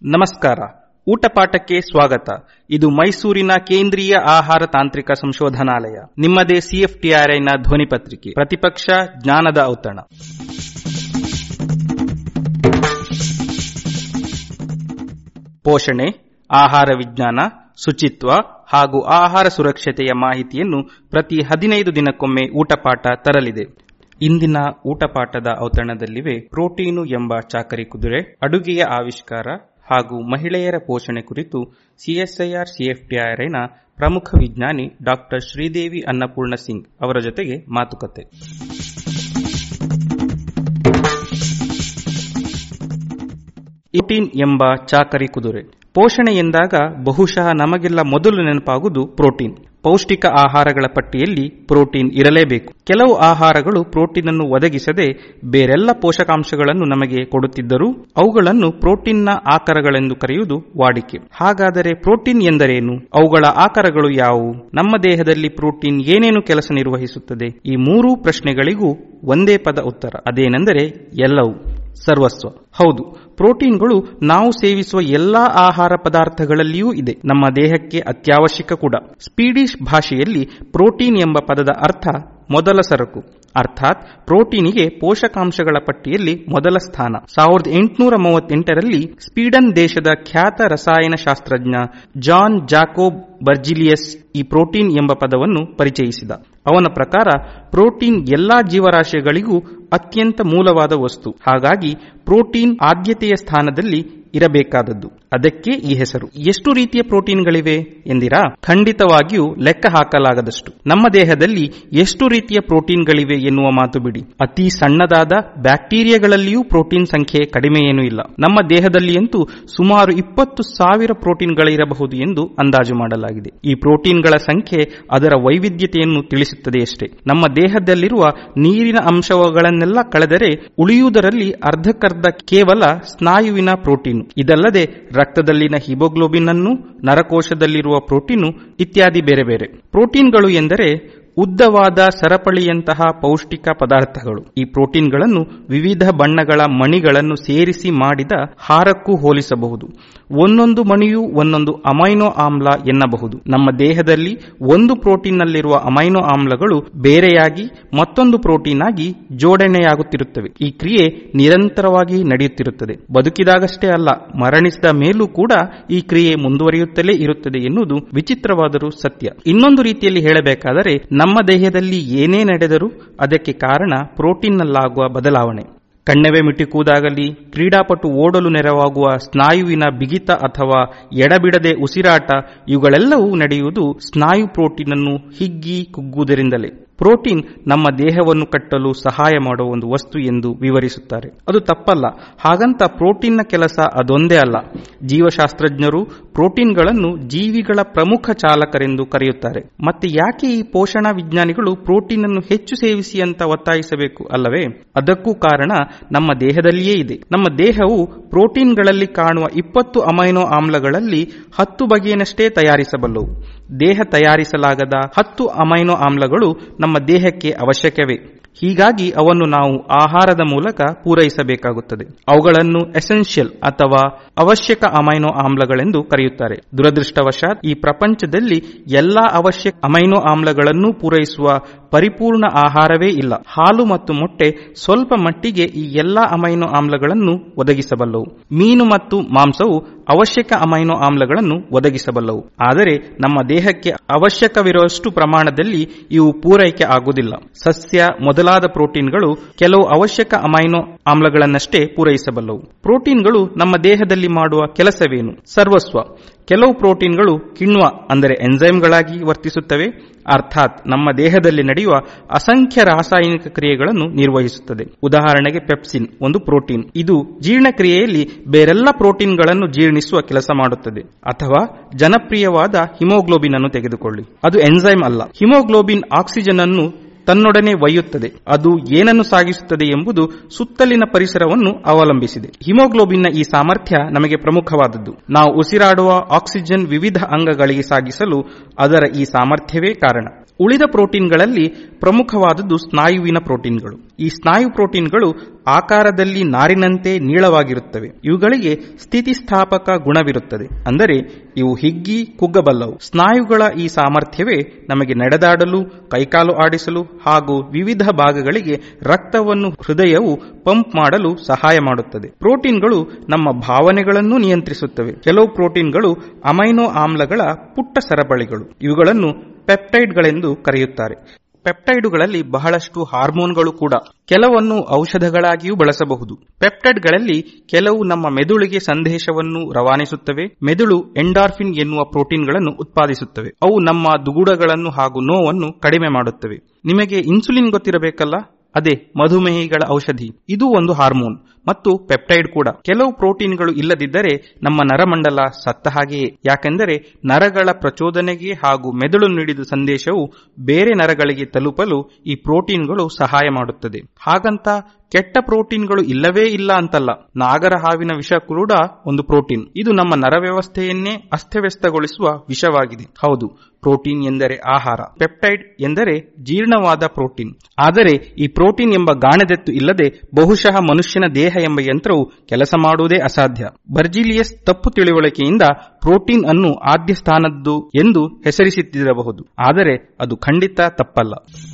ನಮಸ್ಕಾರ ಊಟಪಾಠಕ್ಕೆ ಸ್ವಾಗತ ಇದು ಮೈಸೂರಿನ ಕೇಂದ್ರೀಯ ಆಹಾರ ತಾಂತ್ರಿಕ ಸಂಶೋಧನಾಲಯ ನಿಮ್ಮದೇ ಸಿಎಫ್ಟಿಆರ್ಐನ ಧ್ವನಿ ಪತ್ರಿಕೆ ಪ್ರತಿಪಕ್ಷ ಜ್ಞಾನದ ಔತಣ ಪೋಷಣೆ ಆಹಾರ ವಿಜ್ಞಾನ ಶುಚಿತ್ವ ಹಾಗೂ ಆಹಾರ ಸುರಕ್ಷತೆಯ ಮಾಹಿತಿಯನ್ನು ಪ್ರತಿ ಹದಿನೈದು ದಿನಕ್ಕೊಮ್ಮೆ ಊಟಪಾಠ ತರಲಿದೆ ಇಂದಿನ ಊಟಪಾಠದ ಔತಣದಲ್ಲಿವೆ ಪ್ರೋಟೀನು ಎಂಬ ಚಾಕರಿ ಕುದುರೆ ಅಡುಗೆಯ ಆವಿಷ್ಕಾರ ಹಾಗೂ ಮಹಿಳೆಯರ ಪೋಷಣೆ ಕುರಿತು ಸಿಎಸ್ಐಆರ್ ಸಿಎಫ್ಟಿಆರ್ಐನ ಪ್ರಮುಖ ವಿಜ್ಞಾನಿ ಡಾಕ್ಟರ್ ಶ್ರೀದೇವಿ ಅನ್ನಪೂರ್ಣ ಸಿಂಗ್ ಅವರ ಜೊತೆಗೆ ಮಾತುಕತೆ ಪ್ರೋಟೀನ್ ಎಂಬ ಚಾಕರಿ ಕುದುರೆ ಪೋಷಣೆ ಎಂದಾಗ ಬಹುಶಃ ನಮಗೆಲ್ಲ ಮೊದಲು ನೆನಪಾಗುವುದು ಪ್ರೋಟೀನ್ ಪೌಷ್ಟಿಕ ಆಹಾರಗಳ ಪಟ್ಟಿಯಲ್ಲಿ ಪ್ರೋಟೀನ್ ಇರಲೇಬೇಕು ಕೆಲವು ಆಹಾರಗಳು ಪ್ರೋಟೀನ್ ಅನ್ನು ಒದಗಿಸದೆ ಬೇರೆಲ್ಲ ಪೋಷಕಾಂಶಗಳನ್ನು ನಮಗೆ ಕೊಡುತ್ತಿದ್ದರೂ ಅವುಗಳನ್ನು ಪ್ರೋಟೀನ್ನ ಆಕಾರಗಳೆಂದು ಕರೆಯುವುದು ವಾಡಿಕೆ ಹಾಗಾದರೆ ಪ್ರೋಟೀನ್ ಎಂದರೇನು ಅವುಗಳ ಆಕಾರಗಳು ಯಾವುವು ನಮ್ಮ ದೇಹದಲ್ಲಿ ಪ್ರೋಟೀನ್ ಏನೇನು ಕೆಲಸ ನಿರ್ವಹಿಸುತ್ತದೆ ಈ ಮೂರೂ ಪ್ರಶ್ನೆಗಳಿಗೂ ಒಂದೇ ಪದ ಉತ್ತರ ಅದೇನೆಂದರೆ ಎಲ್ಲವೂ ಸರ್ವಸ್ವ ಹೌದು ಪ್ರೋಟೀನ್ಗಳು ನಾವು ಸೇವಿಸುವ ಎಲ್ಲಾ ಆಹಾರ ಪದಾರ್ಥಗಳಲ್ಲಿಯೂ ಇದೆ ನಮ್ಮ ದೇಹಕ್ಕೆ ಅತ್ಯವಶ್ಯಕ ಕೂಡ ಸ್ಪೀಡಿಷ್ ಭಾಷೆಯಲ್ಲಿ ಪ್ರೋಟೀನ್ ಎಂಬ ಪದದ ಅರ್ಥ ಮೊದಲ ಸರಕು ಅರ್ಥಾತ್ ಪ್ರೋಟೀನಿಗೆ ಪೋಷಕಾಂಶಗಳ ಪಟ್ಟಿಯಲ್ಲಿ ಮೊದಲ ಸ್ಥಾನ ಸಾವಿರದ ಎಂಟುನೂರ ಮೂವತ್ತೆಂಟರಲ್ಲಿ ಸ್ವೀಡನ್ ದೇಶದ ಖ್ಯಾತ ರಸಾಯನಶಾಸ್ತ್ರಜ್ಞ ಜಾನ್ ಜಾಕೋಬ್ ಬರ್ಜಿಲಿಯಸ್ ಈ ಪ್ರೋಟೀನ್ ಎಂಬ ಪದವನ್ನು ಪರಿಚಯಿಸಿದ ಅವನ ಪ್ರಕಾರ ಪ್ರೋಟೀನ್ ಎಲ್ಲಾ ಜೀವರಾಶಿಗಳಿಗೂ ಅತ್ಯಂತ ಮೂಲವಾದ ವಸ್ತು ಹಾಗಾಗಿ ಪ್ರೋಟೀನ್ ಆದ್ಯತೆಯ ಸ್ಥಾನದಲ್ಲಿ ಇರಬೇಕಾದದ್ದು ಅದಕ್ಕೆ ಈ ಹೆಸರು ಎಷ್ಟು ರೀತಿಯ ಪ್ರೋಟೀನ್ಗಳಿವೆ ಎಂದಿರಾ ಖಂಡಿತವಾಗಿಯೂ ಲೆಕ್ಕ ಹಾಕಲಾಗದಷ್ಟು ನಮ್ಮ ದೇಹದಲ್ಲಿ ಎಷ್ಟು ರೀತಿಯ ಪ್ರೋಟೀನ್ಗಳಿವೆ ಎನ್ನುವ ಮಾತು ಬಿಡಿ ಅತಿ ಸಣ್ಣದಾದ ಬ್ಯಾಕ್ಟೀರಿಯಾಗಳಲ್ಲಿಯೂ ಪ್ರೋಟೀನ್ ಸಂಖ್ಯೆ ಕಡಿಮೆಯೇನೂ ಇಲ್ಲ ನಮ್ಮ ದೇಹದಲ್ಲಿಯಂತೂ ಸುಮಾರು ಇಪ್ಪತ್ತು ಸಾವಿರ ಪ್ರೋಟೀನ್ಗಳಿರಬಹುದು ಎಂದು ಅಂದಾಜು ಮಾಡಲಾಗಿದೆ ಈ ಪ್ರೋಟೀನ್ಗಳ ಸಂಖ್ಯೆ ಅದರ ವೈವಿಧ್ಯತೆಯನ್ನು ತಿಳಿಸುತ್ತದೆಯಷ್ಟೇ ನಮ್ಮ ದೇಹದಲ್ಲಿರುವ ನೀರಿನ ಅಂಶಗಳನ್ನೆಲ್ಲ ಕಳೆದರೆ ಉಳಿಯುವುದರಲ್ಲಿ ಅರ್ಧಕ್ಕರ್ಧ ಕೇವಲ ಸ್ನಾಯುವಿನ ಪ್ರೋಟೀನ್ ಇದಲ್ಲದೆ ರಕ್ತದಲ್ಲಿನ ಹಿಮೋಗ್ಲೋಬಿನ್ ಅನ್ನು ನರಕೋಶದಲ್ಲಿರುವ ಪ್ರೋಟೀನು ಇತ್ಯಾದಿ ಬೇರೆ ಬೇರೆ ಪ್ರೋಟೀನ್ಗಳು ಎಂದರೆ ಉದ್ದವಾದ ಸರಪಳಿಯಂತಹ ಪೌಷ್ಟಿಕ ಪದಾರ್ಥಗಳು ಈ ಪ್ರೋಟೀನ್ಗಳನ್ನು ವಿವಿಧ ಬಣ್ಣಗಳ ಮಣಿಗಳನ್ನು ಸೇರಿಸಿ ಮಾಡಿದ ಹಾರಕ್ಕೂ ಹೋಲಿಸಬಹುದು ಒಂದೊಂದು ಮಣಿಯೂ ಒಂದೊಂದು ಅಮೈನೋ ಆಮ್ಲ ಎನ್ನಬಹುದು ನಮ್ಮ ದೇಹದಲ್ಲಿ ಒಂದು ಪ್ರೋಟೀನ್ನಲ್ಲಿರುವ ಅಮೈನೋ ಆಮ್ಲಗಳು ಬೇರೆಯಾಗಿ ಮತ್ತೊಂದು ಪ್ರೋಟೀನ್ ಆಗಿ ಜೋಡಣೆಯಾಗುತ್ತಿರುತ್ತವೆ ಈ ಕ್ರಿಯೆ ನಿರಂತರವಾಗಿ ನಡೆಯುತ್ತಿರುತ್ತದೆ ಬದುಕಿದಾಗಷ್ಟೇ ಅಲ್ಲ ಮರಣಿಸಿದ ಮೇಲೂ ಕೂಡ ಈ ಕ್ರಿಯೆ ಮುಂದುವರಿಯುತ್ತಲೇ ಇರುತ್ತದೆ ಎನ್ನುವುದು ವಿಚಿತ್ರವಾದರೂ ಸತ್ಯ ಇನ್ನೊಂದು ರೀತಿಯಲ್ಲಿ ಹೇಳಬೇಕಾದರೆ ನಮ್ಮ ದೇಹದಲ್ಲಿ ಏನೇ ನಡೆದರೂ ಅದಕ್ಕೆ ಕಾರಣ ಪ್ರೋಟೀನ್ನಲ್ಲಾಗುವ ಬದಲಾವಣೆ ಕಣ್ಣೆವೆ ಮಿಟಿಕುವುದಾಗಲಿ ಕ್ರೀಡಾಪಟು ಓಡಲು ನೆರವಾಗುವ ಸ್ನಾಯುವಿನ ಬಿಗಿತ ಅಥವಾ ಎಡಬಿಡದೆ ಉಸಿರಾಟ ಇವುಗಳೆಲ್ಲವೂ ನಡೆಯುವುದು ಸ್ನಾಯು ಪ್ರೋಟೀನ್ ಅನ್ನು ಹಿಗ್ಗಿ ಕುಗ್ಗುವುದರಿಂದಲೇ ಪ್ರೋಟೀನ್ ನಮ್ಮ ದೇಹವನ್ನು ಕಟ್ಟಲು ಸಹಾಯ ಮಾಡುವ ಒಂದು ವಸ್ತು ಎಂದು ವಿವರಿಸುತ್ತಾರೆ ಅದು ತಪ್ಪಲ್ಲ ಹಾಗಂತ ಪ್ರೋಟೀನ್ನ ಕೆಲಸ ಅದೊಂದೇ ಅಲ್ಲ ಜೀವಶಾಸ್ತ್ರಜ್ಞರು ಪ್ರೋಟೀನ್ಗಳನ್ನು ಜೀವಿಗಳ ಪ್ರಮುಖ ಚಾಲಕರೆಂದು ಕರೆಯುತ್ತಾರೆ ಮತ್ತೆ ಯಾಕೆ ಈ ಪೋಷಣಾ ವಿಜ್ಞಾನಿಗಳು ಪ್ರೋಟೀನ್ ಅನ್ನು ಹೆಚ್ಚು ಸೇವಿಸಿ ಅಂತ ಒತ್ತಾಯಿಸಬೇಕು ಅಲ್ಲವೇ ಅದಕ್ಕೂ ಕಾರಣ ನಮ್ಮ ದೇಹದಲ್ಲಿಯೇ ಇದೆ ನಮ್ಮ ದೇಹವು ಪ್ರೋಟೀನ್ಗಳಲ್ಲಿ ಕಾಣುವ ಇಪ್ಪತ್ತು ಅಮೈನೋ ಆಮ್ಲಗಳಲ್ಲಿ ಹತ್ತು ಬಗೆಯನಷ್ಟೇ ತಯಾರಿಸಬಲ್ಲವು ದೇಹ ತಯಾರಿಸಲಾಗದ ಹತ್ತು ಅಮೈನೋ ಆಮ್ಲಗಳು ನಮ್ಮ ದೇಹಕ್ಕೆ ಅವಶ್ಯಕವೇ ಹೀಗಾಗಿ ಅವನ್ನು ನಾವು ಆಹಾರದ ಮೂಲಕ ಪೂರೈಸಬೇಕಾಗುತ್ತದೆ ಅವುಗಳನ್ನು ಎಸೆನ್ಷಿಯಲ್ ಅಥವಾ ಅವಶ್ಯಕ ಅಮೈನೋ ಆಮ್ಲಗಳೆಂದು ಕರೆಯುತ್ತಾರೆ ದುರದೃಷ್ಟವಶಾತ್ ಈ ಪ್ರಪಂಚದಲ್ಲಿ ಎಲ್ಲಾ ಅವಶ್ಯಕ ಅಮೈನೋ ಆಮ್ಲಗಳನ್ನು ಪೂರೈಸುವ ಪರಿಪೂರ್ಣ ಆಹಾರವೇ ಇಲ್ಲ ಹಾಲು ಮತ್ತು ಮೊಟ್ಟೆ ಸ್ವಲ್ಪ ಮಟ್ಟಿಗೆ ಈ ಎಲ್ಲಾ ಅಮೈನೋ ಆಮ್ಲಗಳನ್ನು ಒದಗಿಸಬಲ್ಲವು ಮೀನು ಮತ್ತು ಮಾಂಸವು ಅವಶ್ಯಕ ಅಮೈನೋ ಆಮ್ಲಗಳನ್ನು ಒದಗಿಸಬಲ್ಲವು ಆದರೆ ನಮ್ಮ ದೇಹಕ್ಕೆ ಅವಶ್ಯಕವಿರುವಷ್ಟು ಪ್ರಮಾಣದಲ್ಲಿ ಇವು ಪೂರೈಕೆ ಆಗುವುದಿಲ್ಲ ಸಸ್ಯ ಮೊದಲಾದ ಪ್ರೋಟೀನ್ಗಳು ಕೆಲವು ಅವಶ್ಯಕ ಅಮೈನೋ ಆಮ್ಲಗಳನ್ನಷ್ಟೇ ಪೂರೈಸಬಲ್ಲವು ಪ್ರೋಟೀನ್ಗಳು ನಮ್ಮ ದೇಹದಲ್ಲಿ ಮಾಡುವ ಕೆಲಸವೇನು ಸರ್ವಸ್ವ ಕೆಲವು ಪ್ರೋಟೀನ್ಗಳು ಕಿಣ್ವ ಅಂದರೆ ಎಂಜೈಮ್ಗಳಾಗಿ ವರ್ತಿಸುತ್ತವೆ ಅರ್ಥಾತ್ ನಮ್ಮ ದೇಹದಲ್ಲಿ ನಡೆಯುವ ಅಸಂಖ್ಯ ರಾಸಾಯನಿಕ ಕ್ರಿಯೆಗಳನ್ನು ನಿರ್ವಹಿಸುತ್ತದೆ ಉದಾಹರಣೆಗೆ ಪೆಪ್ಸಿನ್ ಒಂದು ಪ್ರೋಟೀನ್ ಇದು ಜೀರ್ಣಕ್ರಿಯೆಯಲ್ಲಿ ಬೇರೆಲ್ಲ ಪ್ರೋಟೀನ್ಗಳನ್ನು ಜೀರ್ಣಿಸುವ ಕೆಲಸ ಮಾಡುತ್ತದೆ ಅಥವಾ ಜನಪ್ರಿಯವಾದ ಹಿಮೋಗ್ಲೋಬಿನ್ ಅನ್ನು ತೆಗೆದುಕೊಳ್ಳಿ ಅದು ಎಂಜೈಮ್ ಅಲ್ಲ ಹಿಮೋಗ್ಲೋಬಿನ್ ಆಕ್ಸಿಜನ್ ಅನ್ನು ತನ್ನೊಡನೆ ಒಯ್ಯುತ್ತದೆ ಅದು ಏನನ್ನು ಸಾಗಿಸುತ್ತದೆ ಎಂಬುದು ಸುತ್ತಲಿನ ಪರಿಸರವನ್ನು ಅವಲಂಬಿಸಿದೆ ಹಿಮೋಗ್ಲೋಬಿನ್ನ ಈ ಸಾಮರ್ಥ್ಯ ನಮಗೆ ಪ್ರಮುಖವಾದದ್ದು ನಾವು ಉಸಿರಾಡುವ ಆಕ್ಸಿಜನ್ ವಿವಿಧ ಅಂಗಗಳಿಗೆ ಸಾಗಿಸಲು ಅದರ ಈ ಸಾಮರ್ಥ್ಯವೇ ಕಾರಣ ಉಳಿದ ಪ್ರೋಟೀನ್ಗಳಲ್ಲಿ ಪ್ರಮುಖವಾದದ್ದು ಸ್ನಾಯುವಿನ ಪ್ರೋಟೀನ್ಗಳು ಈ ಸ್ನಾಯು ಪ್ರೋಟೀನ್ಗಳು ಆಕಾರದಲ್ಲಿ ನಾರಿನಂತೆ ನೀಳವಾಗಿರುತ್ತವೆ ಇವುಗಳಿಗೆ ಸ್ಥಿತಿಸ್ಥಾಪಕ ಗುಣವಿರುತ್ತದೆ ಅಂದರೆ ಇವು ಹಿಗ್ಗಿ ಕುಗ್ಗಬಲ್ಲವು ಸ್ನಾಯುಗಳ ಈ ಸಾಮರ್ಥ್ಯವೇ ನಮಗೆ ನಡೆದಾಡಲು ಕೈಕಾಲು ಆಡಿಸಲು ಹಾಗೂ ವಿವಿಧ ಭಾಗಗಳಿಗೆ ರಕ್ತವನ್ನು ಹೃದಯವು ಪಂಪ್ ಮಾಡಲು ಸಹಾಯ ಮಾಡುತ್ತದೆ ಪ್ರೋಟೀನ್ಗಳು ನಮ್ಮ ಭಾವನೆಗಳನ್ನು ನಿಯಂತ್ರಿಸುತ್ತವೆ ಕೆಲವು ಪ್ರೋಟೀನ್ಗಳು ಅಮೈನೋ ಆಮ್ಲಗಳ ಪುಟ್ಟ ಸರಪಳಿಗಳು ಇವುಗಳನ್ನು ಪೆಪ್ಟೈಡ್ಗಳೆಂದು ಕರೆಯುತ್ತಾರೆ ಪೆಪ್ಟೈಡುಗಳಲ್ಲಿ ಬಹಳಷ್ಟು ಹಾರ್ಮೋನ್ಗಳು ಕೂಡ ಕೆಲವನ್ನು ಔಷಧಗಳಾಗಿಯೂ ಬಳಸಬಹುದು ಪೆಪ್ಟೈಡ್ಗಳಲ್ಲಿ ಕೆಲವು ನಮ್ಮ ಮೆದುಳಿಗೆ ಸಂದೇಶವನ್ನು ರವಾನಿಸುತ್ತವೆ ಮೆದುಳು ಎಂಡಾರ್ಫಿನ್ ಎನ್ನುವ ಪ್ರೋಟೀನ್ಗಳನ್ನು ಉತ್ಪಾದಿಸುತ್ತವೆ ಅವು ನಮ್ಮ ದುಗುಡಗಳನ್ನು ಹಾಗೂ ನೋವನ್ನು ಕಡಿಮೆ ಮಾಡುತ್ತವೆ ನಿಮಗೆ ಇನ್ಸುಲಿನ್ ಗೊತ್ತಿರಬೇಕಲ್ಲ ಅದೇ ಮಧುಮೇಹಿಗಳ ಔಷಧಿ ಇದು ಒಂದು ಹಾರ್ಮೋನ್ ಮತ್ತು ಪೆಪ್ಟೈಡ್ ಕೂಡ ಕೆಲವು ಪ್ರೋಟೀನ್ಗಳು ಇಲ್ಲದಿದ್ದರೆ ನಮ್ಮ ನರಮಂಡಲ ಸತ್ತ ಹಾಗೆಯೇ ಯಾಕೆಂದರೆ ನರಗಳ ಪ್ರಚೋದನೆಗೆ ಹಾಗೂ ಮೆದುಳು ನೀಡಿದ ಸಂದೇಶವು ಬೇರೆ ನರಗಳಿಗೆ ತಲುಪಲು ಈ ಪ್ರೋಟೀನ್ಗಳು ಸಹಾಯ ಮಾಡುತ್ತದೆ ಹಾಗಂತ ಕೆಟ್ಟ ಪ್ರೋಟೀನ್ಗಳು ಇಲ್ಲವೇ ಇಲ್ಲ ಅಂತಲ್ಲ ನಾಗರ ಹಾವಿನ ವಿಷ ಕೂಡ ಒಂದು ಪ್ರೋಟೀನ್ ಇದು ನಮ್ಮ ನರ ವ್ಯವಸ್ಥೆಯನ್ನೇ ಅಸ್ತವ್ಯಸ್ತಗೊಳಿಸುವ ವಿಷವಾಗಿದೆ ಹೌದು ಪ್ರೋಟೀನ್ ಎಂದರೆ ಆಹಾರ ಪೆಪ್ಟೈಡ್ ಎಂದರೆ ಜೀರ್ಣವಾದ ಪ್ರೋಟೀನ್ ಆದರೆ ಈ ಪ್ರೋಟೀನ್ ಎಂಬ ಗಾಣದೆತ್ತು ಇಲ್ಲದೆ ಬಹುಶಃ ಮನುಷ್ಯನ ದೇಹ ಎಂಬ ಯಂತ್ರವು ಕೆಲಸ ಮಾಡುವುದೇ ಅಸಾಧ್ಯ ಬರ್ಜಿಲಿಯಸ್ ತಪ್ಪು ತಿಳುವಳಿಕೆಯಿಂದ ಪ್ರೋಟೀನ್ ಅನ್ನು ಆದ್ಯ ಸ್ಥಾನದ್ದು ಎಂದು ಹೆಸರಿಸುತ್ತಿರಬಹುದು ಆದರೆ ಅದು ಖಂಡಿತ ತಪ್ಪಲ್ಲ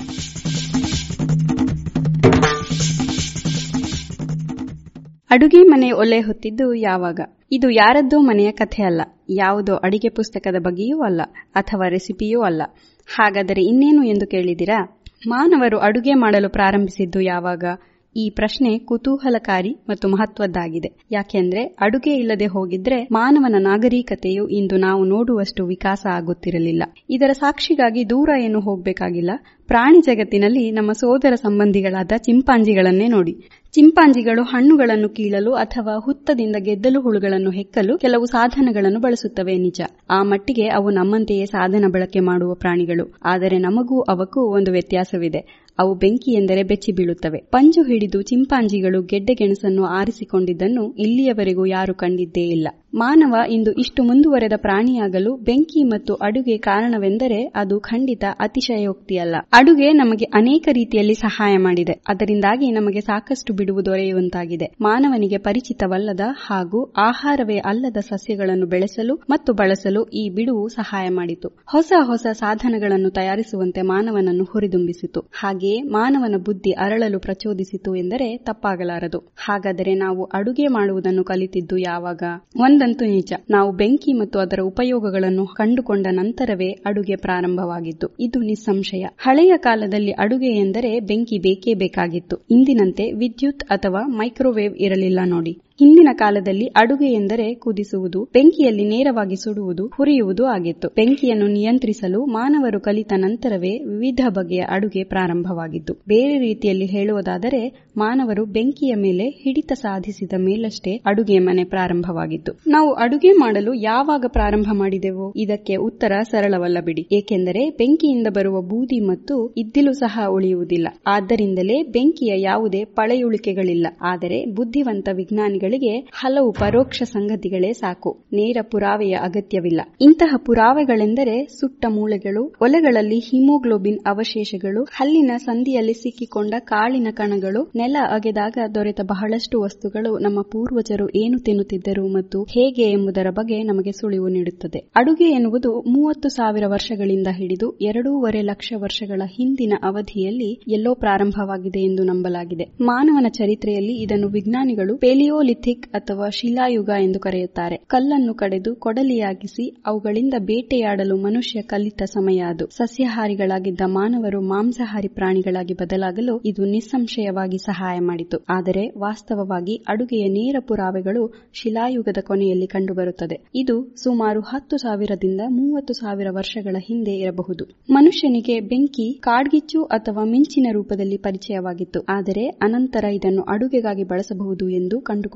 ಅಡುಗೆ ಮನೆ ಒಲೆ ಹೊತ್ತಿದ್ದು ಯಾವಾಗ ಇದು ಯಾರದ್ದೋ ಮನೆಯ ಕಥೆ ಅಲ್ಲ ಯಾವುದೋ ಅಡಿಗೆ ಪುಸ್ತಕದ ಬಗ್ಗೆಯೂ ಅಲ್ಲ ಅಥವಾ ರೆಸಿಪಿಯೂ ಅಲ್ಲ ಹಾಗಾದರೆ ಇನ್ನೇನು ಎಂದು ಕೇಳಿದಿರಾ ಮಾನವರು ಅಡುಗೆ ಮಾಡಲು ಪ್ರಾರಂಭಿಸಿದ್ದು ಯಾವಾಗ ಈ ಪ್ರಶ್ನೆ ಕುತೂಹಲಕಾರಿ ಮತ್ತು ಮಹತ್ವದ್ದಾಗಿದೆ ಯಾಕೆಂದ್ರೆ ಅಡುಗೆ ಇಲ್ಲದೆ ಹೋಗಿದ್ರೆ ಮಾನವನ ನಾಗರಿಕತೆಯು ಇಂದು ನಾವು ನೋಡುವಷ್ಟು ವಿಕಾಸ ಆಗುತ್ತಿರಲಿಲ್ಲ ಇದರ ಸಾಕ್ಷಿಗಾಗಿ ದೂರ ಏನು ಹೋಗಬೇಕಾಗಿಲ್ಲ ಪ್ರಾಣಿ ಜಗತ್ತಿನಲ್ಲಿ ನಮ್ಮ ಸೋದರ ಸಂಬಂಧಿಗಳಾದ ಚಿಂಪಾಂಜಿಗಳನ್ನೇ ನೋಡಿ ಚಿಂಪಾಂಜಿಗಳು ಹಣ್ಣುಗಳನ್ನು ಕೀಳಲು ಅಥವಾ ಹುತ್ತದಿಂದ ಗೆದ್ದಲು ಹುಳುಗಳನ್ನು ಹೆಕ್ಕಲು ಕೆಲವು ಸಾಧನಗಳನ್ನು ಬಳಸುತ್ತವೆ ನಿಜ ಆ ಮಟ್ಟಿಗೆ ಅವು ನಮ್ಮಂತೆಯೇ ಸಾಧನ ಬಳಕೆ ಮಾಡುವ ಪ್ರಾಣಿಗಳು ಆದರೆ ನಮಗೂ ಅವಕ್ಕೂ ಒಂದು ವ್ಯತ್ಯಾಸವಿದೆ ಅವು ಬೆಂಕಿ ಎಂದರೆ ಬೆಚ್ಚಿ ಬೀಳುತ್ತವೆ ಪಂಜು ಹಿಡಿದು ಚಿಂಪಾಂಜಿಗಳು ಗೆಡ್ಡೆಗೆಣಸನ್ನು ಆರಿಸಿಕೊಂಡಿದ್ದನ್ನು ಇಲ್ಲಿಯವರೆಗೂ ಯಾರು ಕಂಡಿದ್ದೇ ಇಲ್ಲ ಮಾನವ ಇಂದು ಇಷ್ಟು ಮುಂದುವರೆದ ಪ್ರಾಣಿಯಾಗಲು ಬೆಂಕಿ ಮತ್ತು ಅಡುಗೆ ಕಾರಣವೆಂದರೆ ಅದು ಖಂಡಿತ ಅತಿಶಯೋಕ್ತಿಯಲ್ಲ ಅಡುಗೆ ನಮಗೆ ಅನೇಕ ರೀತಿಯಲ್ಲಿ ಸಹಾಯ ಮಾಡಿದೆ ಅದರಿಂದಾಗಿ ನಮಗೆ ಸಾಕಷ್ಟು ಬಿಡುವು ದೊರೆಯುವಂತಾಗಿದೆ ಮಾನವನಿಗೆ ಪರಿಚಿತವಲ್ಲದ ಹಾಗೂ ಆಹಾರವೇ ಅಲ್ಲದ ಸಸ್ಯಗಳನ್ನು ಬೆಳೆಸಲು ಮತ್ತು ಬಳಸಲು ಈ ಬಿಡುವು ಸಹಾಯ ಮಾಡಿತು ಹೊಸ ಹೊಸ ಸಾಧನಗಳನ್ನು ತಯಾರಿಸುವಂತೆ ಮಾನವನನ್ನು ಹುರಿದುಂಬಿಸಿತು ಹಾಗೆಯೇ ಮಾನವನ ಬುದ್ಧಿ ಅರಳಲು ಪ್ರಚೋದಿಸಿತು ಎಂದರೆ ತಪ್ಪಾಗಲಾರದು ಹಾಗಾದರೆ ನಾವು ಅಡುಗೆ ಮಾಡುವುದನ್ನು ಕಲಿತಿದ್ದು ಯಾವಾಗ ಒಂದಂತೂ ನಿಜ ನಾವು ಬೆಂಕಿ ಮತ್ತು ಅದರ ಉಪಯೋಗಗಳನ್ನು ಕಂಡುಕೊಂಡ ನಂತರವೇ ಅಡುಗೆ ಪ್ರಾರಂಭವಾಗಿತ್ತು ಇದು ನಿಸ್ಸಂಶಯ ಹಳೆಯ ಕಾಲದಲ್ಲಿ ಅಡುಗೆ ಎಂದರೆ ಬೆಂಕಿ ಬೇಕೇ ಬೇಕಾಗಿತ್ತು ಇಂದಿನಂತೆ ವಿದ್ಯುತ್ ಅಥವಾ ಮೈಕ್ರೋವೇವ್ ಇರಲಿಲ್ಲ ನೋಡಿ ಹಿಂದಿನ ಕಾಲದಲ್ಲಿ ಅಡುಗೆ ಎಂದರೆ ಕುದಿಸುವುದು ಬೆಂಕಿಯಲ್ಲಿ ನೇರವಾಗಿ ಸುಡುವುದು ಹುರಿಯುವುದು ಆಗಿತ್ತು ಬೆಂಕಿಯನ್ನು ನಿಯಂತ್ರಿಸಲು ಮಾನವರು ಕಲಿತ ನಂತರವೇ ವಿವಿಧ ಬಗೆಯ ಅಡುಗೆ ಪ್ರಾರಂಭವಾಗಿದ್ದು ಬೇರೆ ರೀತಿಯಲ್ಲಿ ಹೇಳುವುದಾದರೆ ಮಾನವರು ಬೆಂಕಿಯ ಮೇಲೆ ಹಿಡಿತ ಸಾಧಿಸಿದ ಮೇಲಷ್ಟೇ ಅಡುಗೆ ಮನೆ ಪ್ರಾರಂಭವಾಗಿತ್ತು ನಾವು ಅಡುಗೆ ಮಾಡಲು ಯಾವಾಗ ಪ್ರಾರಂಭ ಮಾಡಿದೆವು ಇದಕ್ಕೆ ಉತ್ತರ ಸರಳವಲ್ಲ ಬಿಡಿ ಏಕೆಂದರೆ ಬೆಂಕಿಯಿಂದ ಬರುವ ಬೂದಿ ಮತ್ತು ಇದ್ದಿಲು ಸಹ ಉಳಿಯುವುದಿಲ್ಲ ಆದ್ದರಿಂದಲೇ ಬೆಂಕಿಯ ಯಾವುದೇ ಪಳೆಯುಳಿಕೆಗಳಿಲ್ಲ ಆದರೆ ಬುದ್ಧಿವಂತ ವಿಜ್ಞಾನಿಗಳಿಗೆ ಹಲವು ಪರೋಕ್ಷ ಸಂಗತಿಗಳೇ ಸಾಕು ನೇರ ಪುರಾವೆಯ ಅಗತ್ಯವಿಲ್ಲ ಇಂತಹ ಪುರಾವೆಗಳೆಂದರೆ ಸುಟ್ಟ ಮೂಳೆಗಳು ಒಲೆಗಳಲ್ಲಿ ಹಿಮೋಗ್ಲೋಬಿನ್ ಅವಶೇಷಗಳು ಹಲ್ಲಿನ ಸಂಧಿಯಲ್ಲಿ ಸಿಕ್ಕಿಕೊಂಡ ಕಾಳಿನ ಕಣಗಳು ನೆಲ ಅಗೆದಾಗ ದೊರೆತ ಬಹಳಷ್ಟು ವಸ್ತುಗಳು ನಮ್ಮ ಪೂರ್ವಜರು ಏನು ತಿನ್ನುತ್ತಿದ್ದರು ಮತ್ತು ಹೇಗೆ ಎಂಬುದರ ಬಗ್ಗೆ ನಮಗೆ ಸುಳಿವು ನೀಡುತ್ತದೆ ಅಡುಗೆ ಎನ್ನುವುದು ಮೂವತ್ತು ಸಾವಿರ ವರ್ಷಗಳಿಂದ ಹಿಡಿದು ಎರಡೂವರೆ ಲಕ್ಷ ವರ್ಷಗಳ ಹಿಂದಿನ ಅವಧಿಯಲ್ಲಿ ಎಲ್ಲೋ ಪ್ರಾರಂಭವಾಗಿದೆ ಎಂದು ನಂಬಲಾಗಿದೆ ಮಾನವನ ಚರಿತ್ರೆಯಲ್ಲಿ ಇದನ್ನು ವಿಜ್ಞಾನಿಗಳು ಪೆಲಿಯೋಲಿಥಿಕ್ ಅಥವಾ ಶಿಲಾಯುಗ ಎಂದು ಕರೆಯುತ್ತಾರೆ ಕಲ್ಲನ್ನು ಕಡೆದು ಕೊಡಲಿಯಾಗಿಸಿ ಅವುಗಳಿಂದ ಬೇಟೆಯಾಡಲು ಮನುಷ್ಯ ಕಲಿತ ಸಮಯ ಅದು ಸಸ್ಯಾಹಾರಿಗಳಾಗಿದ್ದ ಮಾನವರು ಮಾಂಸಾಹಾರಿ ಪ್ರಾಣಿಗಳಾಗಿ ಬದಲಾಗಲು ಇದು ನಿಸ್ಸಂಶಯವಾಗಿ ಸಹಾಯ ಮಾಡಿತು ಆದರೆ ವಾಸ್ತವವಾಗಿ ಅಡುಗೆಯ ನೇರ ಪುರಾವೆಗಳು ಶಿಲಾಯುಗದ ಕೊನೆಯಲ್ಲಿ ಕಂಡುಬರುತ್ತದೆ ಇದು ಸುಮಾರು ಹತ್ತು ಸಾವಿರದಿಂದ ಮೂವತ್ತು ಸಾವಿರ ವರ್ಷಗಳ ಹಿಂದೆ ಇರಬಹುದು ಮನುಷ್ಯನಿಗೆ ಬೆಂಕಿ ಕಾಡ್ಗಿಚ್ಚು ಅಥವಾ ಮಿಂಚಿನ ರೂಪದಲ್ಲಿ ಪರಿಚಯವಾಗಿತ್ತು ಆದರೆ ಅನಂತರ ಇದನ್ನು ಅಡುಗೆಗಾಗಿ ಬಳಸಬಹುದು ಎಂದು ಕಂಡುಕೊಳ್ಳ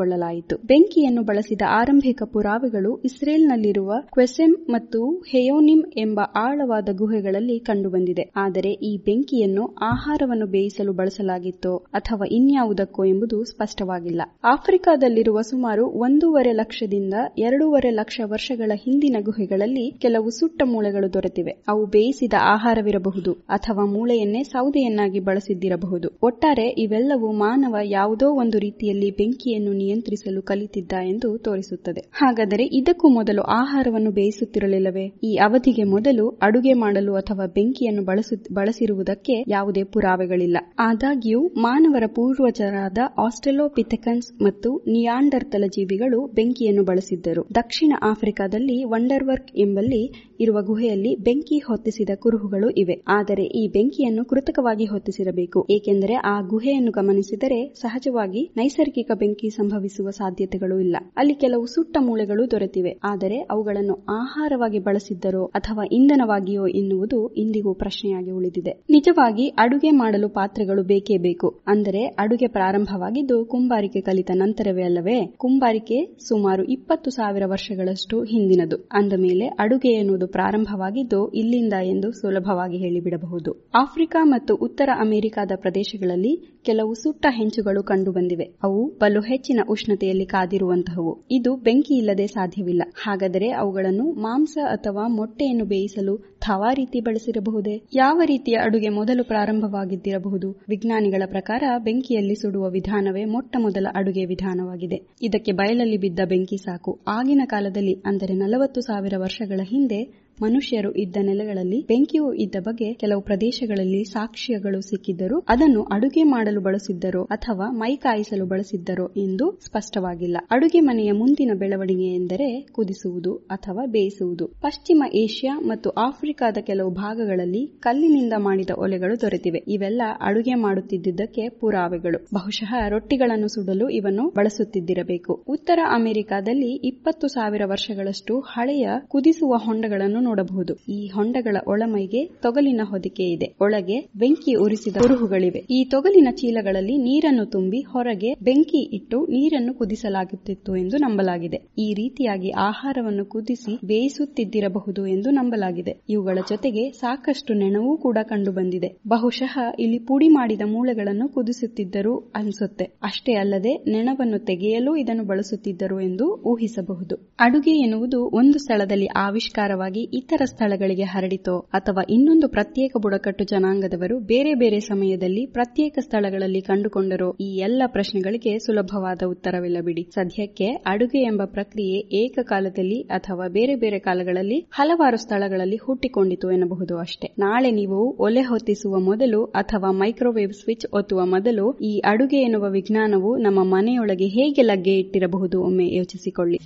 ಕಂಡುಕೊಳ್ಳಲಾಯಿತು ಬೆಂಕಿಯನ್ನು ಬಳಸಿದ ಆರಂಭಿಕ ಪುರಾವೆಗಳು ಇಸ್ರೇಲ್ನಲ್ಲಿರುವ ಕ್ವೆಸೆಮ್ ಮತ್ತು ಹೆಯೋನಿಮ್ ಎಂಬ ಆಳವಾದ ಗುಹೆಗಳಲ್ಲಿ ಕಂಡುಬಂದಿದೆ ಆದರೆ ಈ ಬೆಂಕಿಯನ್ನು ಆಹಾರವನ್ನು ಬೇಯಿಸಲು ಬಳಸಲಾಗಿತ್ತೋ ಅಥವಾ ಇನ್ಯಾವುದಕ್ಕೋ ಎಂಬುದು ಸ್ಪಷ್ಟವಾಗಿಲ್ಲ ಆಫ್ರಿಕಾದಲ್ಲಿರುವ ಸುಮಾರು ಒಂದೂವರೆ ಲಕ್ಷದಿಂದ ಎರಡೂವರೆ ಲಕ್ಷ ವರ್ಷಗಳ ಹಿಂದಿನ ಗುಹೆಗಳಲ್ಲಿ ಕೆಲವು ಸುಟ್ಟ ಮೂಳೆಗಳು ದೊರೆತಿವೆ ಅವು ಬೇಯಿಸಿದ ಆಹಾರವಿರಬಹುದು ಅಥವಾ ಮೂಳೆಯನ್ನೇ ಸೌದೆಯನ್ನಾಗಿ ಬಳಸಿದ್ದಿರಬಹುದು ಒಟ್ಟಾರೆ ಇವೆಲ್ಲವೂ ಮಾನವ ಯಾವುದೋ ಒಂದು ರೀತಿಯಲ್ಲಿ ಬೆಂಕಿಯನ್ನು ನಿಯಂತ್ರಿಸಲು ಕಲಿತಿದ್ದ ಎಂದು ತೋರಿಸುತ್ತದೆ ಹಾಗಾದರೆ ಇದಕ್ಕೂ ಮೊದಲು ಆಹಾರವನ್ನು ಬೇಯಿಸುತ್ತಿರಲಿಲ್ಲವೇ ಈ ಅವಧಿಗೆ ಮೊದಲು ಅಡುಗೆ ಮಾಡಲು ಅಥವಾ ಬೆಂಕಿಯನ್ನು ಬಳಸಿರುವುದಕ್ಕೆ ಯಾವುದೇ ಪುರಾವೆಗಳಿಲ್ಲ ಆದಾಗ್ಯೂ ಮಾನವರ ಪೂರ್ವಜರಾದ ಆಸ್ಟ್ರೆಲೋಪಿಥೆಕನ್ಸ್ ಮತ್ತು ನಿಯಾಂಡರ್ತಲ ಜೀವಿಗಳು ಬೆಂಕಿಯನ್ನು ಬಳಸಿದ್ದರು ದಕ್ಷಿಣ ಆಫ್ರಿಕಾದಲ್ಲಿ ವಂಡರ್ವರ್ಕ್ ಎಂಬಲ್ಲಿ ಇರುವ ಗುಹೆಯಲ್ಲಿ ಬೆಂಕಿ ಹೊತ್ತಿಸಿದ ಕುರುಹುಗಳು ಇವೆ ಆದರೆ ಈ ಬೆಂಕಿಯನ್ನು ಕೃತಕವಾಗಿ ಹೊತ್ತಿಸಿರಬೇಕು ಏಕೆಂದರೆ ಆ ಗುಹೆಯನ್ನು ಗಮನಿಸಿದರೆ ಸಹಜವಾಗಿ ನೈಸರ್ಗಿಕ ಬೆಂಕಿ ಸಂಭವಿಸುವ ಸಾಧ್ಯತೆಗಳು ಇಲ್ಲ ಅಲ್ಲಿ ಕೆಲವು ಸುಟ್ಟ ಮೂಳೆಗಳು ದೊರೆತಿವೆ ಆದರೆ ಅವುಗಳನ್ನು ಆಹಾರವಾಗಿ ಬಳಸಿದ್ದರೋ ಅಥವಾ ಇಂಧನವಾಗಿಯೋ ಎನ್ನುವುದು ಇಂದಿಗೂ ಪ್ರಶ್ನೆಯಾಗಿ ಉಳಿದಿದೆ ನಿಜವಾಗಿ ಅಡುಗೆ ಮಾಡಲು ಪಾತ್ರೆಗಳು ಬೇಕೇ ಬೇಕು ಅಂದರೆ ಅಡುಗೆ ಪ್ರಾರಂಭವಾಗಿದ್ದು ಕುಂಬಾರಿಕೆ ಕಲಿತ ನಂತರವೇ ಅಲ್ಲವೇ ಕುಂಬಾರಿಕೆ ಸುಮಾರು ಇಪ್ಪತ್ತು ಸಾವಿರ ವರ್ಷಗಳಷ್ಟು ಹಿಂದಿನದು ಅಂದ ಮೇಲೆ ಅಡುಗೆ ಎನ್ನುವುದು ಪ್ರಾರಂಭವಾಗಿದ್ದು ಇಲ್ಲಿಂದ ಎಂದು ಸುಲಭವಾಗಿ ಹೇಳಿಬಿಡಬಹುದು ಆಫ್ರಿಕಾ ಮತ್ತು ಉತ್ತರ ಅಮೆರಿಕಾದ ಪ್ರದೇಶಗಳಲ್ಲಿ ಕೆಲವು ಸುಟ್ಟ ಹೆಂಚುಗಳು ಕಂಡುಬಂದಿವೆ ಅವು ಬಲು ಹೆಚ್ಚಿನ ಉಷ್ಣತೆಯಲ್ಲಿ ಕಾದಿರುವಂತಹವು ಇದು ಬೆಂಕಿ ಇಲ್ಲದೆ ಸಾಧ್ಯವಿಲ್ಲ ಹಾಗಾದರೆ ಅವುಗಳನ್ನು ಮಾಂಸ ಅಥವಾ ಮೊಟ್ಟೆಯನ್ನು ಬೇಯಿಸಲು ಥವಾ ರೀತಿ ಬಳಸಿರಬಹುದೇ ಯಾವ ರೀತಿಯ ಅಡುಗೆ ಮೊದಲು ಪ್ರಾರಂಭವಾಗಿದ್ದಿರಬಹುದು ವಿಜ್ಞಾನಿಗಳ ಪ್ರಕಾರ ಬೆಂಕಿಯಲ್ಲಿ ಸುಡುವ ವಿಧಾನವೇ ಮೊಟ್ಟ ಮೊದಲ ಅಡುಗೆ ವಿಧಾನವಾಗಿದೆ ಇದಕ್ಕೆ ಬಯಲಲ್ಲಿ ಬಿದ್ದ ಬೆಂಕಿ ಸಾಕು ಆಗಿನ ಕಾಲದಲ್ಲಿ ಅಂದರೆ ನಲವತ್ತು ಸಾವಿರ ವರ್ಷಗಳ ಹಿಂದೆ ಮನುಷ್ಯರು ಇದ್ದ ನೆಲೆಗಳಲ್ಲಿ ಬೆಂಕಿಯೂ ಇದ್ದ ಬಗ್ಗೆ ಕೆಲವು ಪ್ರದೇಶಗಳಲ್ಲಿ ಸಾಕ್ಷ್ಯಗಳು ಸಿಕ್ಕಿದ್ದರೂ ಅದನ್ನು ಅಡುಗೆ ಮಾಡಲು ಬಳಸಿದ್ದರೋ ಅಥವಾ ಮೈ ಕಾಯಿಸಲು ಬಳಸಿದ್ದರೋ ಎಂದು ಸ್ಪಷ್ಟವಾಗಿಲ್ಲ ಅಡುಗೆ ಮನೆಯ ಮುಂದಿನ ಬೆಳವಣಿಗೆ ಎಂದರೆ ಕುದಿಸುವುದು ಅಥವಾ ಬೇಯಿಸುವುದು ಪಶ್ಚಿಮ ಏಷ್ಯಾ ಮತ್ತು ಆಫ್ರಿಕಾದ ಕೆಲವು ಭಾಗಗಳಲ್ಲಿ ಕಲ್ಲಿನಿಂದ ಮಾಡಿದ ಒಲೆಗಳು ದೊರೆತಿವೆ ಇವೆಲ್ಲ ಅಡುಗೆ ಮಾಡುತ್ತಿದ್ದುದಕ್ಕೆ ಪುರಾವೆಗಳು ಬಹುಶಃ ರೊಟ್ಟಿಗಳನ್ನು ಸುಡಲು ಇವನ್ನು ಬಳಸುತ್ತಿದ್ದಿರಬೇಕು ಉತ್ತರ ಅಮೆರಿಕಾದಲ್ಲಿ ಇಪ್ಪತ್ತು ಸಾವಿರ ವರ್ಷಗಳಷ್ಟು ಹಳೆಯ ಕುದಿಸುವ ಹೊಂಡಗಳನ್ನು ನೋಡಬಹುದು ಈ ಹೊಂಡಗಳ ಒಳಮೈಗೆ ತೊಗಲಿನ ಹೊದಿಕೆ ಇದೆ ಒಳಗೆ ಬೆಂಕಿ ಉರಿಸಿದ ಕುರುಹುಗಳಿವೆ ಈ ತೊಗಲಿನ ಚೀಲಗಳಲ್ಲಿ ನೀರನ್ನು ತುಂಬಿ ಹೊರಗೆ ಬೆಂಕಿ ಇಟ್ಟು ನೀರನ್ನು ಕುದಿಸಲಾಗುತ್ತಿತ್ತು ಎಂದು ನಂಬಲಾಗಿದೆ ಈ ರೀತಿಯಾಗಿ ಆಹಾರವನ್ನು ಕುದಿಸಿ ಬೇಯಿಸುತ್ತಿದ್ದಿರಬಹುದು ಎಂದು ನಂಬಲಾಗಿದೆ ಇವುಗಳ ಜೊತೆಗೆ ಸಾಕಷ್ಟು ನೆಣವೂ ಕೂಡ ಕಂಡುಬಂದಿದೆ ಬಹುಶಃ ಇಲ್ಲಿ ಪುಡಿ ಮಾಡಿದ ಮೂಳೆಗಳನ್ನು ಕುದಿಸುತ್ತಿದ್ದರು ಅನಿಸುತ್ತೆ ಅಷ್ಟೇ ಅಲ್ಲದೆ ನೆಣವನ್ನು ತೆಗೆಯಲು ಇದನ್ನು ಬಳಸುತ್ತಿದ್ದರು ಎಂದು ಊಹಿಸಬಹುದು ಅಡುಗೆ ಎನ್ನುವುದು ಒಂದು ಸ್ಥಳದಲ್ಲಿ ಆವಿಷ್ಕಾರವಾಗಿ ಇತರ ಸ್ಥಳಗಳಿಗೆ ಹರಡಿತೋ ಅಥವಾ ಇನ್ನೊಂದು ಪ್ರತ್ಯೇಕ ಬುಡಕಟ್ಟು ಜನಾಂಗದವರು ಬೇರೆ ಬೇರೆ ಸಮಯದಲ್ಲಿ ಪ್ರತ್ಯೇಕ ಸ್ಥಳಗಳಲ್ಲಿ ಕಂಡುಕೊಂಡರೋ ಈ ಎಲ್ಲ ಪ್ರಶ್ನೆಗಳಿಗೆ ಸುಲಭವಾದ ಉತ್ತರವಿಲ್ಲ ಬಿಡಿ ಸದ್ಯಕ್ಕೆ ಅಡುಗೆ ಎಂಬ ಪ್ರಕ್ರಿಯೆ ಏಕಕಾಲದಲ್ಲಿ ಅಥವಾ ಬೇರೆ ಬೇರೆ ಕಾಲಗಳಲ್ಲಿ ಹಲವಾರು ಸ್ಥಳಗಳಲ್ಲಿ ಹುಟ್ಟಿಕೊಂಡಿತು ಎನ್ನಬಹುದು ಅಷ್ಟೇ ನಾಳೆ ನೀವು ಒಲೆ ಹೊತ್ತಿಸುವ ಮೊದಲು ಅಥವಾ ಮೈಕ್ರೋವೇವ್ ಸ್ವಿಚ್ ಒತ್ತುವ ಮೊದಲು ಈ ಅಡುಗೆ ಎನ್ನುವ ವಿಜ್ಞಾನವು ನಮ್ಮ ಮನೆಯೊಳಗೆ ಹೇಗೆ ಲಗ್ಗೆ ಇಟ್ಟಿರಬಹುದು ಒಮ್ಮೆ ಯೋಚಿಸಿಕೊಳ್ಳಿ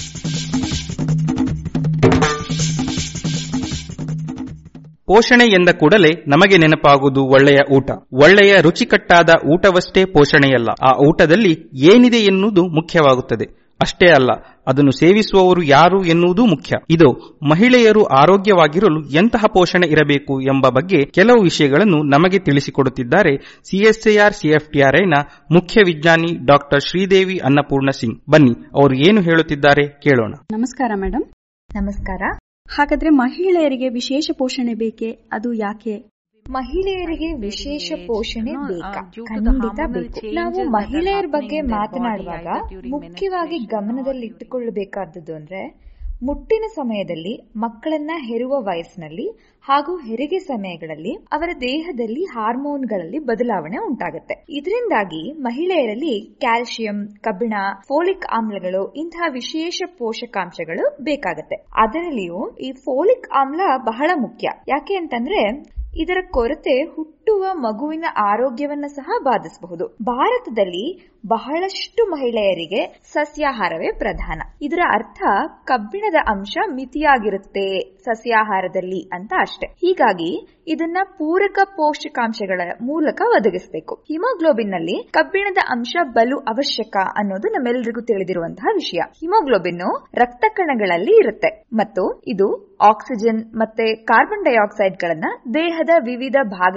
ಪೋಷಣೆ ಎಂದ ಕೂಡಲೇ ನಮಗೆ ನೆನಪಾಗುವುದು ಒಳ್ಳೆಯ ಊಟ ಒಳ್ಳೆಯ ರುಚಿಕಟ್ಟಾದ ಊಟವಷ್ಟೇ ಪೋಷಣೆಯಲ್ಲ ಆ ಊಟದಲ್ಲಿ ಏನಿದೆ ಎನ್ನುವುದು ಮುಖ್ಯವಾಗುತ್ತದೆ ಅಷ್ಟೇ ಅಲ್ಲ ಅದನ್ನು ಸೇವಿಸುವವರು ಯಾರು ಎನ್ನುವುದೂ ಮುಖ್ಯ ಇದು ಮಹಿಳೆಯರು ಆರೋಗ್ಯವಾಗಿರಲು ಎಂತಹ ಪೋಷಣೆ ಇರಬೇಕು ಎಂಬ ಬಗ್ಗೆ ಕೆಲವು ವಿಷಯಗಳನ್ನು ನಮಗೆ ತಿಳಿಸಿಕೊಡುತ್ತಿದ್ದಾರೆ ಸಿಎಸ್ಐಆರ್ ಸಿಎಫ್ಟಿಆರ್ಐನ ಮುಖ್ಯ ವಿಜ್ಞಾನಿ ಡಾಕ್ಟರ್ ಶ್ರೀದೇವಿ ಅನ್ನಪೂರ್ಣ ಸಿಂಗ್ ಬನ್ನಿ ಅವರು ಏನು ಹೇಳುತ್ತಿದ್ದಾರೆ ಕೇಳೋಣ ನಮಸ್ಕಾರ ಮೇಡಮ್ ನಮಸ್ಕಾರ ಹಾಗಾದ್ರೆ ಮಹಿಳೆಯರಿಗೆ ವಿಶೇಷ ಪೋಷಣೆ ಬೇಕೆ ಅದು ಯಾಕೆ ಮಹಿಳೆಯರಿಗೆ ವಿಶೇಷ ಪೋಷಣೆ ಬೇಕಾ ಖಂಡಿತ ಬೇಕು ನಾವು ಮಹಿಳೆಯರ ಬಗ್ಗೆ ಮಾತನಾಡುವಾಗ ಮುಖ್ಯವಾಗಿ ಗಮನದಲ್ಲಿಟ್ಟುಕೊಳ್ಳಬೇಕಾದದ್ದು ಅಂದ್ರೆ ಮುಟ್ಟಿನ ಸಮಯದಲ್ಲಿ ಮಕ್ಕಳನ್ನ ಹೆರುವ ವಯಸ್ಸಿನಲ್ಲಿ ಹಾಗೂ ಹೆರಿಗೆ ಸಮಯಗಳಲ್ಲಿ ಅವರ ದೇಹದಲ್ಲಿ ಹಾರ್ಮೋನ್ಗಳಲ್ಲಿ ಬದಲಾವಣೆ ಉಂಟಾಗುತ್ತೆ ಇದರಿಂದಾಗಿ ಮಹಿಳೆಯರಲ್ಲಿ ಕ್ಯಾಲ್ಸಿಯಂ ಕಬ್ಬಿಣ ಫೋಲಿಕ್ ಆಮ್ಲಗಳು ಇಂತಹ ವಿಶೇಷ ಪೋಷಕಾಂಶಗಳು ಬೇಕಾಗುತ್ತೆ ಅದರಲ್ಲಿಯೂ ಈ ಫೋಲಿಕ್ ಆಮ್ಲ ಬಹಳ ಮುಖ್ಯ ಯಾಕೆ ಅಂತಂದ್ರೆ ಇದರ ಕೊರತೆ ಹುಟ್ಟುವ ಮಗುವಿನ ಆರೋಗ್ಯವನ್ನ ಸಹ ಬಾಧಿಸಬಹುದು ಭಾರತದಲ್ಲಿ ಬಹಳಷ್ಟು ಮಹಿಳೆಯರಿಗೆ ಸಸ್ಯಾಹಾರವೇ ಪ್ರಧಾನ ಇದರ ಅರ್ಥ ಕಬ್ಬಿಣದ ಅಂಶ ಮಿತಿಯಾಗಿರುತ್ತೆ ಸಸ್ಯಾಹಾರದಲ್ಲಿ ಅಂತ ಅಷ್ಟೆ ಹೀಗಾಗಿ ಇದನ್ನ ಪೂರಕ ಪೋಷಕಾಂಶಗಳ ಮೂಲಕ ಒದಗಿಸಬೇಕು ಹಿಮೋಗ್ಲೋಬಿನ್ ನಲ್ಲಿ ಕಬ್ಬಿಣದ ಅಂಶ ಬಲು ಅವಶ್ಯಕ ಅನ್ನೋದು ನಮ್ಮೆಲ್ಲರಿಗೂ ತಿಳಿದಿರುವಂತಹ ವಿಷಯ ಹಿಮೋಗ್ಲೋಬಿನ್ ರಕ್ತ ಕಣಗಳಲ್ಲಿ ಇರುತ್ತೆ ಮತ್ತು ಇದು ಆಕ್ಸಿಜನ್ ಮತ್ತೆ ಕಾರ್ಬನ್ ಡೈಆಕ್ಸೈಡ್ ಗಳನ್ನ ದೇಹದ ವಿವಿಧ ಭಾಗಗಳಿಗೆ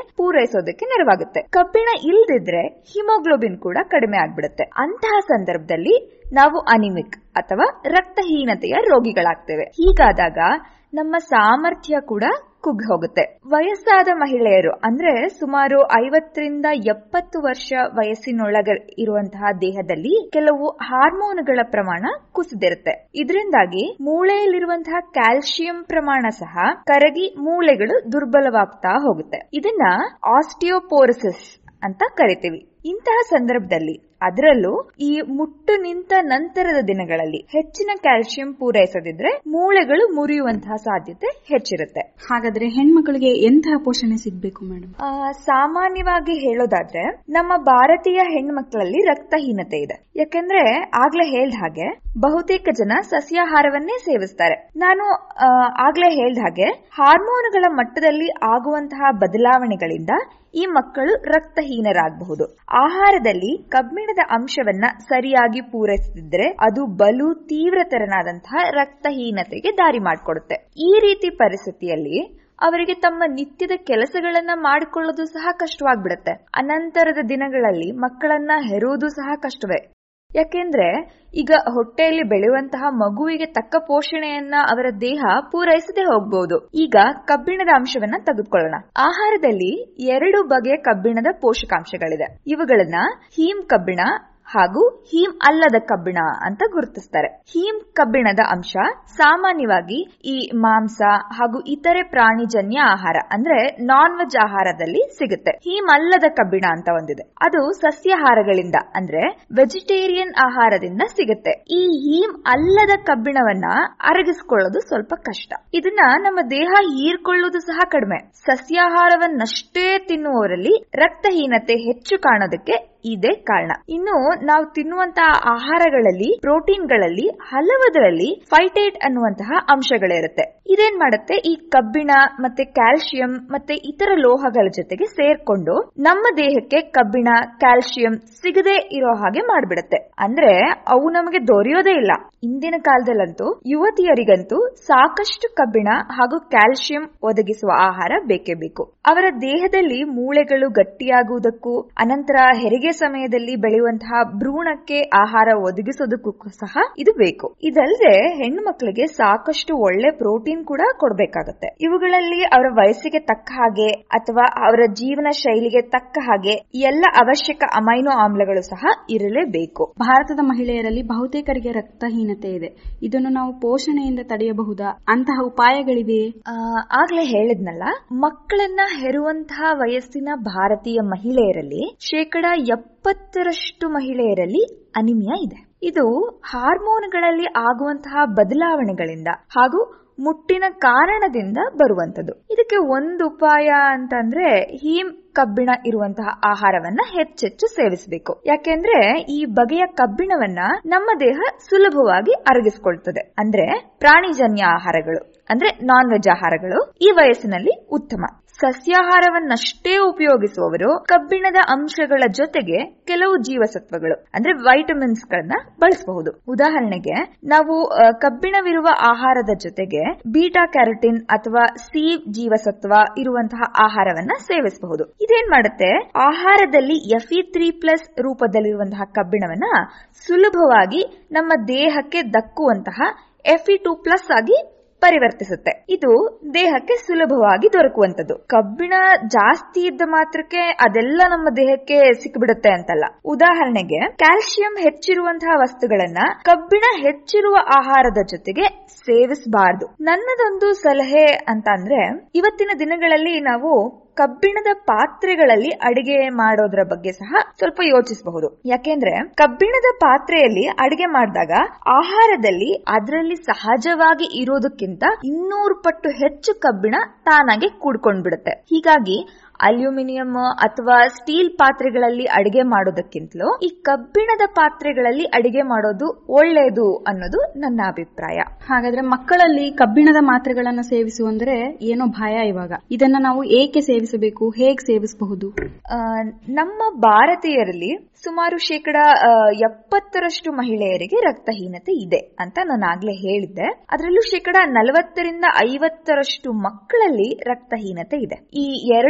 ಪೂರೈಸೋದಕ್ಕೆ ನೆರವಾಗುತ್ತೆ ಕಬ್ಬಿಣ ಇಲ್ದಿದ್ರೆ ಹಿಮೋಗ್ಲೋಬಿನ್ ಕೂಡ ಕಡಿಮೆ ಆಗ್ಬಿಡುತ್ತೆ ಅಂತಹ ಸಂದರ್ಭದಲ್ಲಿ ನಾವು ಅನಿಮಿಕ್ ಅಥವಾ ರಕ್ತಹೀನತೆಯ ರೋಗಿಗಳಾಗ್ತೇವೆ ಹೀಗಾದಾಗ ನಮ್ಮ ಸಾಮರ್ಥ್ಯ ಕೂಡ ಕುಗ್ಗಿ ಹೋಗುತ್ತೆ ವಯಸ್ಸಾದ ಮಹಿಳೆಯರು ಅಂದ್ರೆ ಸುಮಾರು ಐವತ್ತರಿಂದ ಎಪ್ಪತ್ತು ವರ್ಷ ವಯಸ್ಸಿನೊಳಗ ಇರುವಂತಹ ದೇಹದಲ್ಲಿ ಕೆಲವು ಹಾರ್ಮೋನ್ಗಳ ಪ್ರಮಾಣ ಕುಸಿದಿರುತ್ತೆ ಇದರಿಂದಾಗಿ ಮೂಳೆಯಲ್ಲಿರುವಂತಹ ಕ್ಯಾಲ್ಸಿಯಂ ಪ್ರಮಾಣ ಸಹ ಕರಗಿ ಮೂಳೆಗಳು ದುರ್ಬಲವಾಗ್ತಾ ಹೋಗುತ್ತೆ ಇದನ್ನ ಆಸ್ಟಿಯೋಪೋರಸಿಸ್ ಅಂತ ಕರಿತೀವಿ ಇಂತಹ ಸಂದರ್ಭದಲ್ಲಿ ಅದರಲ್ಲೂ ಈ ಮುಟ್ಟು ನಿಂತ ನಂತರದ ದಿನಗಳಲ್ಲಿ ಹೆಚ್ಚಿನ ಕ್ಯಾಲ್ಸಿಯಂ ಪೂರೈಸದಿದ್ರೆ ಮೂಳೆಗಳು ಮುರಿಯುವಂತಹ ಸಾಧ್ಯತೆ ಹೆಚ್ಚಿರುತ್ತೆ ಹಾಗಾದ್ರೆ ಹೆಣ್ಮಕ್ಳಿಗೆ ಎಂತಹ ಪೋಷಣೆ ಸಿಗ್ಬೇಕು ಮೇಡಮ್ ಆ, ಸಾಮಾನ್ಯವಾಗಿ ಹೇಳೋದಾದ್ರೆ ನಮ್ಮ ಭಾರತೀಯ ಹೆಣ್ಮಕ್ಳಲ್ಲಿ ರಕ್ತಹೀನತೆ ಇದೆ ಯಾಕೆಂದ್ರೆ ಆಗ್ಲೇ ಹೇಳ್ದ ಹಾಗೆ ಬಹುತೇಕ ಜನ ಸಸ್ಯಾಹಾರವನ್ನೇ ಸೇವಿಸ್ತಾರೆ ನಾನು ಆ, ಆಗ್ಲೇ ಹೇಳ್ದ ಹಾಗೆ ಹಾರ್ಮೋನುಗಳ ಮಟ್ಟದಲ್ಲಿ ಆಗುವಂತಹ ಬದಲಾವಣೆಗಳಿಂದ ಈ ಮಕ್ಕಳು ರಕ್ತಹೀನರಾಗಬಹುದು ಆಹಾರದಲ್ಲಿ ಕಬ್ಬಿಣದ ಅಂಶವನ್ನ ಸರಿಯಾಗಿ ಪೂರೈಸದಿದ್ರೆ ಅದು ಬಲು ತೀವ್ರತರನಾದಂತಹ ರಕ್ತಹೀನತೆಗೆ ದಾರಿ ಮಾಡಿಕೊಡುತ್ತೆ ಈ ರೀತಿ ಪರಿಸ್ಥಿತಿಯಲ್ಲಿ ಅವರಿಗೆ ತಮ್ಮ ನಿತ್ಯದ ಕೆಲಸಗಳನ್ನ ಮಾಡಿಕೊಳ್ಳೋದು ಸಹ ಕಷ್ಟವಾಗ್ಬಿಡುತ್ತೆ ಅನಂತರದ ದಿನಗಳಲ್ಲಿ ಮಕ್ಕಳನ್ನ ಹೆರುವುದು ಸಹ ಕಷ್ಟವೇ ಯಾಕೆಂದ್ರೆ ಈಗ ಹೊಟ್ಟೆಯಲ್ಲಿ ಬೆಳೆಯುವಂತಹ ಮಗುವಿಗೆ ತಕ್ಕ ಪೋಷಣೆಯನ್ನ ಅವರ ದೇಹ ಪೂರೈಸದೆ ಹೋಗಬಹುದು ಈಗ ಕಬ್ಬಿಣದ ಅಂಶವನ್ನ ತೆಗೆದುಕೊಳ್ಳೋಣ ಆಹಾರದಲ್ಲಿ ಎರಡು ಬಗೆಯ ಕಬ್ಬಿಣದ ಪೋಷಕಾಂಶಗಳಿದೆ ಇವುಗಳನ್ನ ಹೀಮ್ ಕಬ್ಬಿಣ ಹಾಗೂ ಹೀಮ್ ಅಲ್ಲದ ಕಬ್ಬಿಣ ಅಂತ ಗುರುತಿಸ್ತಾರೆ ಹೀಮ್ ಕಬ್ಬಿಣದ ಅಂಶ ಸಾಮಾನ್ಯವಾಗಿ ಈ ಮಾಂಸ ಹಾಗೂ ಇತರೆ ಪ್ರಾಣಿಜನ್ಯ ಆಹಾರ ಅಂದ್ರೆ ನಾನ್ ವೆಜ್ ಆಹಾರದಲ್ಲಿ ಸಿಗುತ್ತೆ ಹೀಮ್ ಅಲ್ಲದ ಕಬ್ಬಿಣ ಅಂತ ಒಂದಿದೆ ಅದು ಸಸ್ಯಾಹಾರಗಳಿಂದ ಅಂದ್ರೆ ವೆಜಿಟೇರಿಯನ್ ಆಹಾರದಿಂದ ಸಿಗುತ್ತೆ ಈ ಹೀಮ್ ಅಲ್ಲದ ಕಬ್ಬಿಣವನ್ನ ಅರಗಿಸ್ಕೊಳ್ಳೋದು ಸ್ವಲ್ಪ ಕಷ್ಟ ಇದನ್ನ ನಮ್ಮ ದೇಹ ಹೀರ್ಕೊಳ್ಳೋದು ಸಹ ಕಡಿಮೆ ಸಸ್ಯಾಹಾರವನ್ನಷ್ಟೇ ತಿನ್ನುವವರಲ್ಲಿ ರಕ್ತಹೀನತೆ ಹೆಚ್ಚು ಕಾಣೋದಕ್ಕೆ ಇದೇ ಕಾರಣ ಇನ್ನು ನಾವು ತಿನ್ನುವಂತಹ ಆಹಾರಗಳಲ್ಲಿ ಪ್ರೋಟೀನ್ಗಳಲ್ಲಿ ಹಲವದರಲ್ಲಿ ಫೈಟೇಟ್ ಅನ್ನುವಂತಹ ಅಂಶಗಳಿರುತ್ತೆ ಇದೇನ್ ಮಾಡುತ್ತೆ ಈ ಕಬ್ಬಿಣ ಮತ್ತೆ ಕ್ಯಾಲ್ಸಿಯಂ ಮತ್ತೆ ಇತರ ಲೋಹಗಳ ಜೊತೆಗೆ ಸೇರ್ಕೊಂಡು ನಮ್ಮ ದೇಹಕ್ಕೆ ಕಬ್ಬಿಣ ಕ್ಯಾಲ್ಸಿಯಂ ಸಿಗದೆ ಇರೋ ಹಾಗೆ ಮಾಡ್ಬಿಡುತ್ತೆ ಅಂದ್ರೆ ಅವು ನಮಗೆ ದೊರೆಯೋದೇ ಇಲ್ಲ ಇಂದಿನ ಕಾಲದಲ್ಲಂತೂ ಯುವತಿಯರಿಗಂತೂ ಸಾಕಷ್ಟು ಕಬ್ಬಿಣ ಹಾಗೂ ಕ್ಯಾಲ್ಸಿಯಂ ಒದಗಿಸುವ ಆಹಾರ ಬೇಕೇ ಬೇಕು ಅವರ ದೇಹದಲ್ಲಿ ಮೂಳೆಗಳು ಗಟ್ಟಿಯಾಗುವುದಕ್ಕೂ ಅನಂತರ ಹೆರಿಗೆ ಸಮಯದಲ್ಲಿ ಬೆಳೆಯುವಂತಹ ಭ್ರೂಣಕ್ಕೆ ಆಹಾರ ಒದಗಿಸೋದಕ್ಕೂ ಸಹ ಇದು ಬೇಕು ಇದಲ್ಲದೆ ಹೆಣ್ಣು ಮಕ್ಕಳಿಗೆ ಸಾಕಷ್ಟು ಒಳ್ಳೆ ಪ್ರೋಟೀನ್ ಕೂಡ ಕೊಡಬೇಕಾಗುತ್ತೆ ಇವುಗಳಲ್ಲಿ ಅವರ ವಯಸ್ಸಿಗೆ ತಕ್ಕ ಹಾಗೆ ಅಥವಾ ಅವರ ಜೀವನ ಶೈಲಿಗೆ ತಕ್ಕ ಹಾಗೆ ಎಲ್ಲ ಅವಶ್ಯಕ ಅಮೈನೋ ಆಮ್ಲಗಳು ಸಹ ಇರಲೇಬೇಕು ಭಾರತದ ಮಹಿಳೆಯರಲ್ಲಿ ಬಹುತೇಕರಿಗೆ ರಕ್ತಹೀನತೆ ಇದೆ ಇದನ್ನು ನಾವು ಪೋಷಣೆಯಿಂದ ತಡೆಯಬಹುದಾ ಅಂತಹ ಉಪಾಯಗಳಿವೆಯೇ ಆ, ಆಗ್ಲೇ ಹೇಳಿದ್ನಲ್ಲ ಮಕ್ಕಳನ್ನ ಹೆರುವಂತಹ ವಯಸ್ಸಿನ ಭಾರತೀಯ ಮಹಿಳೆಯರಲ್ಲಿ ಶೇಕಡ ಎಪ್ಪತ್ತರಷ್ಟು ಮಹಿಳೆಯರಲ್ಲಿ ಅನಿಮಿಯಾ ಇದೆ ಇದು ಹಾರ್ಮೋನ್ಗಳಲ್ಲಿ ಆಗುವಂತಹ ಬದಲಾವಣೆಗಳಿಂದ ಹಾಗೂ ಮುಟ್ಟಿನ ಕಾರಣದಿಂದ ಬರುವಂತದ್ದು ಇದಕ್ಕೆ ಒಂದು ಉಪಾಯ ಅಂತಂದ್ರೆ ಹೀಮ್ ಕಬ್ಬಿಣ ಇರುವಂತಹ ಆಹಾರವನ್ನ ಹೆಚ್ಚೆಚ್ಚು ಸೇವಿಸಬೇಕು ಯಾಕೆಂದ್ರೆ ಈ ಬಗೆಯ ಕಬ್ಬಿಣವನ್ನ ನಮ್ಮ ದೇಹ ಸುಲಭವಾಗಿ ಅರಗಿಸಿಕೊಳ್ತದೆ ಅಂದ್ರೆ ಪ್ರಾಣಿಜನ್ಯ ಆಹಾರಗಳು ಅಂದ್ರೆ ನಾನ್ ವೆಜ್ ಆಹಾರಗಳು ಈ ವಯಸ್ಸಿನಲ್ಲಿ ಉತ್ತಮ ಸಸ್ಯಾಹಾರವನ್ನಷ್ಟೇ ಉಪಯೋಗಿಸುವವರು ಕಬ್ಬಿಣದ ಅಂಶಗಳ ಜೊತೆಗೆ ಕೆಲವು ಜೀವಸತ್ವಗಳು ಅಂದ್ರೆ ವೈಟಮಿನ್ಸ್ ಗಳನ್ನ ಬಳಸಬಹುದು ಉದಾಹರಣೆಗೆ ನಾವು ಆ, ಕಬ್ಬಿಣವಿರುವ ಆಹಾರದ ಜೊತೆಗೆ ಬೀಟಾ ಕ್ಯಾರೋಟಿನ್ ಅಥವಾ ಸಿ ಜೀವಸತ್ವ ಇರುವಂತಹ ಆಹಾರವನ್ನ ಸೇವಿಸಬಹುದು ಇದೇನ್ ಮಾಡುತ್ತೆ ಆಹಾರದಲ್ಲಿ ಎಫಿ ತ್ರೀ ಪ್ಲಸ್ ರೂಪದಲ್ಲಿರುವಂತಹ ಕಬ್ಬಿಣವನ್ನ ಸುಲಭವಾಗಿ ನಮ್ಮ ದೇಹಕ್ಕೆ ದಕ್ಕುವಂತಹ ಎಫಿ ಟೂ ಪ್ಲಸ್ ಆಗಿ ಪರಿವರ್ತಿಸುತ್ತೆ ಇದು ದೇಹಕ್ಕೆ ಸುಲಭವಾಗಿ ದೊರಕುವಂತದ್ದು ಕಬ್ಬಿಣ ಜಾಸ್ತಿ ಇದ್ದ ಮಾತ್ರಕ್ಕೆ ಅದೆಲ್ಲ ನಮ್ಮ ದೇಹಕ್ಕೆ ಸಿಕ್ಬಿಡುತ್ತೆ ಅಂತಲ್ಲ ಉದಾಹರಣೆಗೆ ಕ್ಯಾಲ್ಸಿಯಂ ಹೆಚ್ಚಿರುವಂತಹ ವಸ್ತುಗಳನ್ನ ಕಬ್ಬಿಣ ಹೆಚ್ಚಿರುವ ಆಹಾರದ ಜೊತೆಗೆ ಸೇವಿಸಬಾರದು ನನ್ನದೊಂದು ಸಲಹೆ ಅಂತ ಅಂದ್ರೆ ಇವತ್ತಿನ ದಿನಗಳಲ್ಲಿ ನಾವು ಕಬ್ಬಿಣದ ಪಾತ್ರೆಗಳಲ್ಲಿ ಅಡಿಗೆ ಮಾಡೋದ್ರ ಬಗ್ಗೆ ಸಹ ಸ್ವಲ್ಪ ಯೋಚಿಸಬಹುದು ಯಾಕೆಂದ್ರೆ ಕಬ್ಬಿಣದ ಪಾತ್ರೆಯಲ್ಲಿ ಅಡಿಗೆ ಮಾಡಿದಾಗ ಆಹಾರದಲ್ಲಿ ಅದರಲ್ಲಿ ಸಹಜವಾಗಿ ಇರೋದಕ್ಕಿಂತ ಇನ್ನೂರು ಪಟ್ಟು ಹೆಚ್ಚು ಕಬ್ಬಿಣ ತಾನಾಗೆ ಕೂಡ್ಕೊಂಡ್ಬಿಡುತ್ತೆ ಹೀಗಾಗಿ ಅಲ್ಯೂಮಿನಿಯಂ ಅಥವಾ ಸ್ಟೀಲ್ ಪಾತ್ರೆಗಳಲ್ಲಿ ಅಡಿಗೆ ಮಾಡೋದಕ್ಕಿಂತಲೂ ಈ ಕಬ್ಬಿಣದ ಪಾತ್ರೆಗಳಲ್ಲಿ ಅಡಿಗೆ ಮಾಡೋದು ಒಳ್ಳೆಯದು ಅನ್ನೋದು ನನ್ನ ಅಭಿಪ್ರಾಯ ಹಾಗಾದ್ರೆ ಮಕ್ಕಳಲ್ಲಿ ಕಬ್ಬಿಣದ ಮಾತ್ರೆಗಳನ್ನು ಸೇವಿಸು ಅಂದ್ರೆ ಏನೋ ಭಯ ಇವಾಗ ಇದನ್ನ ನಾವು ಏಕೆ ಸೇವಿಸಬೇಕು ಹೇಗ್ ಸೇವಿಸಬಹುದು ಆ, ನಮ್ಮ ಭಾರತೀಯರಲ್ಲಿ ಸುಮಾರು ಶೇಕಡ ಆ, ಎಪ್ಪತ್ತರಷ್ಟು ಮಹಿಳೆಯರಿಗೆ ರಕ್ತಹೀನತೆ ಇದೆ ಅಂತ ನಾನು ಆಗ್ಲೇ ಹೇಳಿದ್ದೆ ಅದರಲ್ಲೂ ಶೇಕಡ ನಲವತ್ತರಿಂದ ಐವತ್ತರಷ್ಟು ಮಕ್ಕಳಲ್ಲಿ ರಕ್ತಹೀನತೆ ಇದೆ ಈ ಎರಡು ವರ್ಷ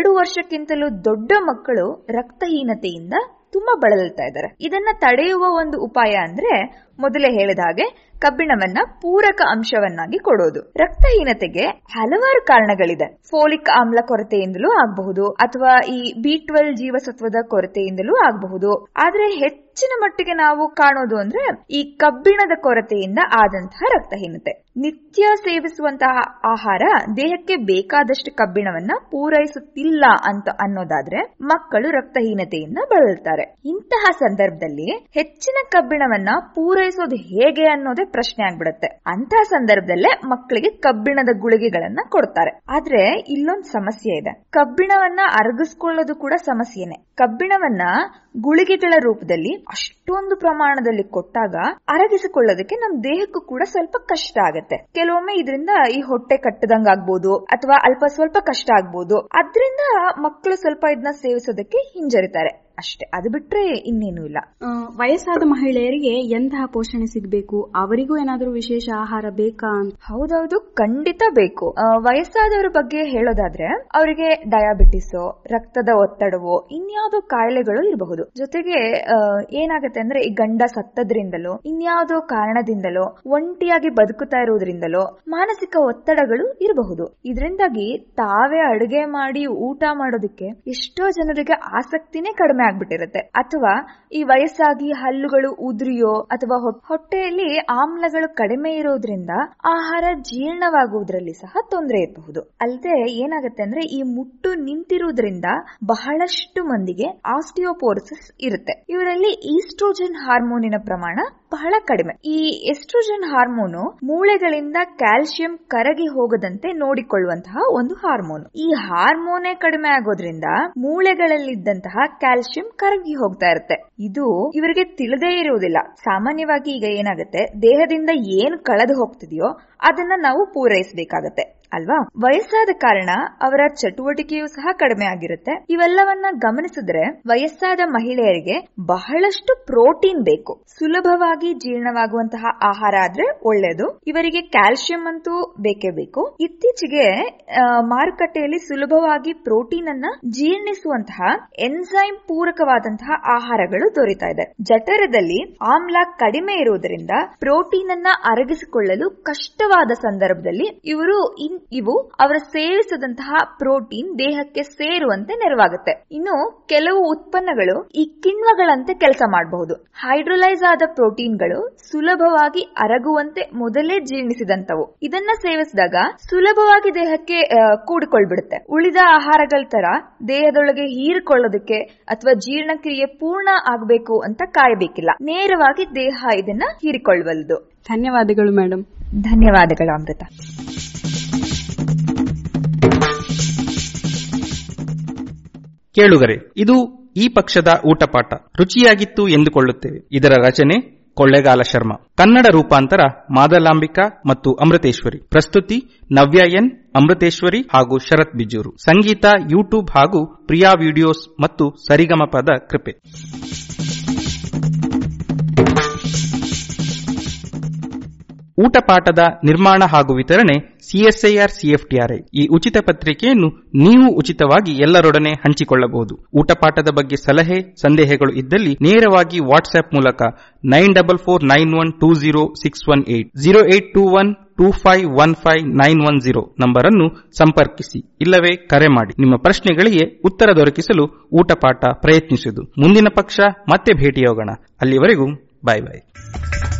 ವರ್ಷಕ್ಕಿಂತಲೂ ದೊಡ್ಡ ಮಕ್ಕಳು ರಕ್ತಹೀನತೆಯಿಂದ ತುಂಬಾ ಬಳಲ್ತಾ ಇದ್ದಾರೆ ಇದನ್ನ ತಡೆಯುವ ಒಂದು ಉಪಾಯ ಅಂದ್ರೆ ಮೊದಲೇ ಹೇಳಿದ ಹಾಗೆ ಕಬ್ಬಿಣವನ್ನ ಪೂರಕ ಅಂಶವನ್ನಾಗಿ ಕೊಡೋದು ರಕ್ತಹೀನತೆಗೆ ಹಲವಾರು ಕಾರಣಗಳಿದೆ ಫೋಲಿಕ್ ಆಮ್ಲ ಕೊರತೆಯಿಂದಲೂ ಆಗಬಹುದು ಅಥವಾ ಈ ಬಿ ಟ್ವೆಲ್ ಜೀವಸತ್ವದ ಕೊರತೆಯಿಂದಲೂ ಆಗಬಹುದು ಆದ್ರೆ ಹೆಚ್ಚಿನ ಮಟ್ಟಿಗೆ ನಾವು ಕಾಣೋದು ಅಂದ್ರೆ ಈ ಕಬ್ಬಿಣದ ಕೊರತೆಯಿಂದ ಆದಂತಹ ರಕ್ತಹೀನತೆ ನಿತ್ಯ ಸೇವಿಸುವಂತಹ ಆಹಾರ ದೇಹಕ್ಕೆ ಬೇಕಾದಷ್ಟು ಕಬ್ಬಿಣವನ್ನ ಪೂರೈಸುತ್ತಿಲ್ಲ ಅಂತ ಅನ್ನೋದಾದ್ರೆ ಮಕ್ಕಳು ರಕ್ತಹೀನತೆಯಿಂದ ಬಳಲ್ತಾರೆ ಇಂತಹ ಸಂದರ್ಭದಲ್ಲಿ ಹೆಚ್ಚಿನ ಕಬ್ಬಿಣವನ್ನ ಪೂರೈಸೋದು ಹೇಗೆ ಅನ್ನೋದೇ ಪ್ರಶ್ನೆ ಆಗ್ಬಿಡುತ್ತೆ ಅಂತಹ ಸಂದರ್ಭದಲ್ಲೇ ಮಕ್ಕಳಿಗೆ ಕಬ್ಬಿಣದ ಗುಳಿಗೆಗಳನ್ನ ಕೊಡ್ತಾರೆ ಆದ್ರೆ ಇಲ್ಲೊಂದು ಸಮಸ್ಯೆ ಇದೆ ಕಬ್ಬಿಣವನ್ನ ಅರಗಿಸ್ಕೊಳ್ಳೋದು ಕೂಡ ಸಮಸ್ಯೆನೆ ಕಬ್ಬಿಣವನ್ನ ಗುಳಿಗೆಗಳ ರೂಪದಲ್ಲಿ ಅಷ್ಟೊಂದು ಪ್ರಮಾಣದಲ್ಲಿ ಕೊಟ್ಟಾಗ ಅರಗಿಸಿಕೊಳ್ಳೋದಕ್ಕೆ ನಮ್ ದೇಹಕ್ಕೂ ಕೂಡ ಸ್ವಲ್ಪ ಕಷ್ಟ ಆಗತ್ತೆ ಕೆಲವೊಮ್ಮೆ ಇದರಿಂದ ಈ ಹೊಟ್ಟೆ ಕಟ್ಟದಂಗ ಆಗ್ಬೋದು ಅಥವಾ ಅಲ್ಪ ಸ್ವಲ್ಪ ಕಷ್ಟ ಆಗ್ಬೋದು ಅದ್ರಿಂದ ಮಕ್ಕಳು ಸ್ವಲ್ಪ ಇದನ್ನ ಸೇವಿಸೋದಕ್ಕೆ ಹಿಂಜರಿತಾರೆ ಅಷ್ಟೇ ಅದು ಬಿಟ್ರೆ ಇನ್ನೇನು ಇಲ್ಲ ವಯಸ್ಸಾದ ಮಹಿಳೆಯರಿಗೆ ಎಂತಹ ಪೋಷಣೆ ಸಿಗಬೇಕು ಅವರಿಗೂ ಏನಾದರೂ ವಿಶೇಷ ಆಹಾರ ಬೇಕಾ ಅಂತ ಹೌದೌದು ಖಂಡಿತ ಬೇಕು ವಯಸ್ಸಾದವರ ಬಗ್ಗೆ ಹೇಳೋದಾದ್ರೆ ಅವರಿಗೆ ಡಯಾಬಿಟಿಸ್ ರಕ್ತದ ಒತ್ತಡವೋ ಇನ್ಯಾವುದೋ ಕಾಯಿಲೆಗಳು ಇರಬಹುದು ಜೊತೆಗೆ ಏನಾಗತ್ತೆ ಅಂದ್ರೆ ಈ ಗಂಡ ಸತ್ತದ್ರಿಂದಲೋ ಇನ್ಯಾವುದೋ ಕಾರಣದಿಂದಲೋ ಒಂಟಿಯಾಗಿ ಬದುಕುತ್ತಾ ಇರುವುದರಿಂದಲೋ ಮಾನಸಿಕ ಒತ್ತಡಗಳು ಇರಬಹುದು ಇದರಿಂದಾಗಿ ತಾವೇ ಅಡುಗೆ ಮಾಡಿ ಊಟ ಮಾಡೋದಕ್ಕೆ ಎಷ್ಟೋ ಜನರಿಗೆ ಆಸಕ್ತಿನೇ ಕಡಿಮೆ ಆಗ್ಬಿಟ್ಟಿರುತ್ತೆ ಅಥವಾ ಈ ವಯಸ್ಸಾಗಿ ಹಲ್ಲುಗಳು ಉದುರಿಯೋ ಅಥವಾ ಹೊಟ್ಟೆಯಲ್ಲಿ ಆಮ್ಲಗಳು ಕಡಿಮೆ ಇರೋದ್ರಿಂದ ಆಹಾರ ಜೀರ್ಣವಾಗುವುದರಲ್ಲಿ ಸಹ ತೊಂದರೆ ಇರಬಹುದು ಅಲ್ಲದೆ ಏನಾಗುತ್ತೆ ಅಂದ್ರೆ ಈ ಮುಟ್ಟು ನಿಂತಿರುವುದರಿಂದ ಬಹಳಷ್ಟು ಮಂದಿಗೆ ಆಸ್ಟಿಯೋಪೋರಿಸಿಸ್ ಇರುತ್ತೆ ಇವರಲ್ಲಿ ಈಸ್ಟ್ರೋಜನ್ ಹಾರ್ಮೋನಿನ ಪ್ರಮಾಣ ಬಹಳ ಕಡಿಮೆ ಈ ಎಸ್ಟ್ರೋಜನ್ ಹಾರ್ಮೋನು ಮೂಳೆಗಳಿಂದ ಕ್ಯಾಲ್ಸಿಯಂ ಕರಗಿ ಹೋಗದಂತೆ ನೋಡಿಕೊಳ್ಳುವಂತಹ ಒಂದು ಹಾರ್ಮೋನ್ ಈ ಹಾರ್ಮೋನೇ ಕಡಿಮೆ ಆಗೋದ್ರಿಂದ ಮೂಳೆಗಳಲ್ಲಿದ್ದಂತಹ ಕ್ಯಾಲ್ಸಿಯಂ ಕರಗಿ ಹೋಗ್ತಾ ಇರುತ್ತೆ ಇದು ಇವರಿಗೆ ತಿಳಿದೇ ಇರುವುದಿಲ್ಲ ಸಾಮಾನ್ಯವಾಗಿ ಈಗ ಏನಾಗುತ್ತೆ ದೇಹದಿಂದ ಏನು ಕಳೆದು ಹೋಗ್ತಿದೆಯೋ ಅದನ್ನ ನಾವು ಪೂರೈಸಬೇಕಾಗತ್ತೆ ಅಲ್ವಾ ವಯಸ್ಸಾದ ಕಾರಣ ಅವರ ಚಟುವಟಿಕೆಯೂ ಸಹ ಕಡಿಮೆ ಆಗಿರುತ್ತೆ ಇವೆಲ್ಲವನ್ನ ಗಮನಿಸಿದ್ರೆ ವಯಸ್ಸಾದ ಮಹಿಳೆಯರಿಗೆ ಬಹಳಷ್ಟು ಪ್ರೋಟೀನ್ ಬೇಕು ಸುಲಭವಾಗಿ ಜೀರ್ಣವಾಗುವಂತಹ ಆಹಾರ ಆದ್ರೆ ಒಳ್ಳೆಯದು ಇವರಿಗೆ ಕ್ಯಾಲ್ಸಿಯಂ ಅಂತೂ ಬೇಕೇ ಬೇಕು ಇತ್ತೀಚೆಗೆ ಮಾರುಕಟ್ಟೆಯಲ್ಲಿ ಸುಲಭವಾಗಿ ಪ್ರೋಟೀನ್ ಅನ್ನ ಜೀರ್ಣಿಸುವಂತಹ ಎನ್ಸೈಮ್ ಪೂರಕವಾದಂತಹ ಆಹಾರಗಳು ದೊರೀತಾ ಇದೆ ಜಠರದಲ್ಲಿ ಆಮ್ಲ ಕಡಿಮೆ ಇರುವುದರಿಂದ ಪ್ರೋಟೀನ್ ಅನ್ನ ಅರಗಿಸಿಕೊಳ್ಳಲು ಕಷ್ಟವಾದ ಸಂದರ್ಭದಲ್ಲಿ ಇವರು ಇವು ಅವರ ಸೇವಿಸಿದಂತಹ ಪ್ರೋಟೀನ್ ದೇಹಕ್ಕೆ ಸೇರುವಂತೆ ನೆರವಾಗುತ್ತೆ ಇನ್ನು ಕೆಲವು ಉತ್ಪನ್ನಗಳು ಈ ಕಿಣ್ವಗಳಂತೆ ಕೆಲಸ ಮಾಡಬಹುದು ಹೈಡ್ರೋಲೈಸ್ ಆದ ಪ್ರೋಟೀನ್ಗಳು ಸುಲಭವಾಗಿ ಅರಗುವಂತೆ ಮೊದಲೇ ಜೀರ್ಣಿಸಿದಂತವು ಇದನ್ನ ಸೇವಿಸಿದಾಗ ಸುಲಭವಾಗಿ ದೇಹಕ್ಕೆ ಕೂಡಿಕೊಳ್ಬಿಡುತ್ತೆ ಉಳಿದ ಆಹಾರಗಳ ತರ ದೇಹದೊಳಗೆ ಹೀರಿಕೊಳ್ಳೋದಕ್ಕೆ ಅಥವಾ ಜೀರ್ಣಕ್ರಿಯೆ ಪೂರ್ಣ ಆಗಬೇಕು ಅಂತ ಕಾಯಬೇಕಿಲ್ಲ ನೇರವಾಗಿ ದೇಹ ಇದನ್ನ ಹೀರಿಕೊಳ್ಳಬಲ್ಲದು ಧನ್ಯವಾದಗಳು ಮೇಡಮ್ ಧನ್ಯವಾದಗಳು ಅಮೃತ ಕೇಳುಗರೆ ಇದು ಈ ಪಕ್ಷದ ಊಟಪಾಠ ರುಚಿಯಾಗಿತ್ತು ಎಂದುಕೊಳ್ಳುತ್ತೇವೆ ಇದರ ರಚನೆ ಕೊಳ್ಳೇಗಾಲ ಶರ್ಮಾ ಕನ್ನಡ ರೂಪಾಂತರ ಮಾದಲಾಂಬಿಕಾ ಮತ್ತು ಅಮೃತೇಶ್ವರಿ ಪ್ರಸ್ತುತಿ ನವ್ಯ ಎನ್ ಅಮೃತೇಶ್ವರಿ ಹಾಗೂ ಶರತ್ ಬಿಜೂರು ಸಂಗೀತ ಯೂಟ್ಯೂಬ್ ಹಾಗೂ ಪ್ರಿಯಾ ವಿಡಿಯೋಸ್ ಮತ್ತು ಸರಿಗಮಪದ ಕೃಪೆ ಊಟಪಾಠದ ನಿರ್ಮಾಣ ಹಾಗೂ ವಿತರಣೆ ಸಿಎಸ್ಐಆರ್ ಸಿಎಫ್ಟಿಆರ್ಐ ಈ ಉಚಿತ ಪತ್ರಿಕೆಯನ್ನು ನೀವು ಉಚಿತವಾಗಿ ಎಲ್ಲರೊಡನೆ ಹಂಚಿಕೊಳ್ಳಬಹುದು ಊಟಪಾಠದ ಬಗ್ಗೆ ಸಲಹೆ ಸಂದೇಹಗಳು ಇದ್ದಲ್ಲಿ ನೇರವಾಗಿ ವಾಟ್ಸ್ಆಪ್ ಮೂಲಕ nine double four nine one two zero six one eight zero eight two one two five one five nine one zero number ಅನ್ನು ಸಂಪರ್ಕಿಸಿ ಇಲ್ಲವೇ ಕರೆ ಮಾಡಿ ನಿಮ್ಮ ಪ್ರಶ್ನೆಗಳಿಗೆ ಉತ್ತರ ದೊರಕಿಸಲು ಊಟಪಾಠ ಪ್ರಯತ್ನಿಸುವುದು ಮುಂದಿನ ಪಕ್ಷ ಮತ್ತೆ ಭೇಟಿಯಾಗೋಣ ಅಲ್ಲಿವರೆಗೂ ಬಾಯ್ ಬಾಯ್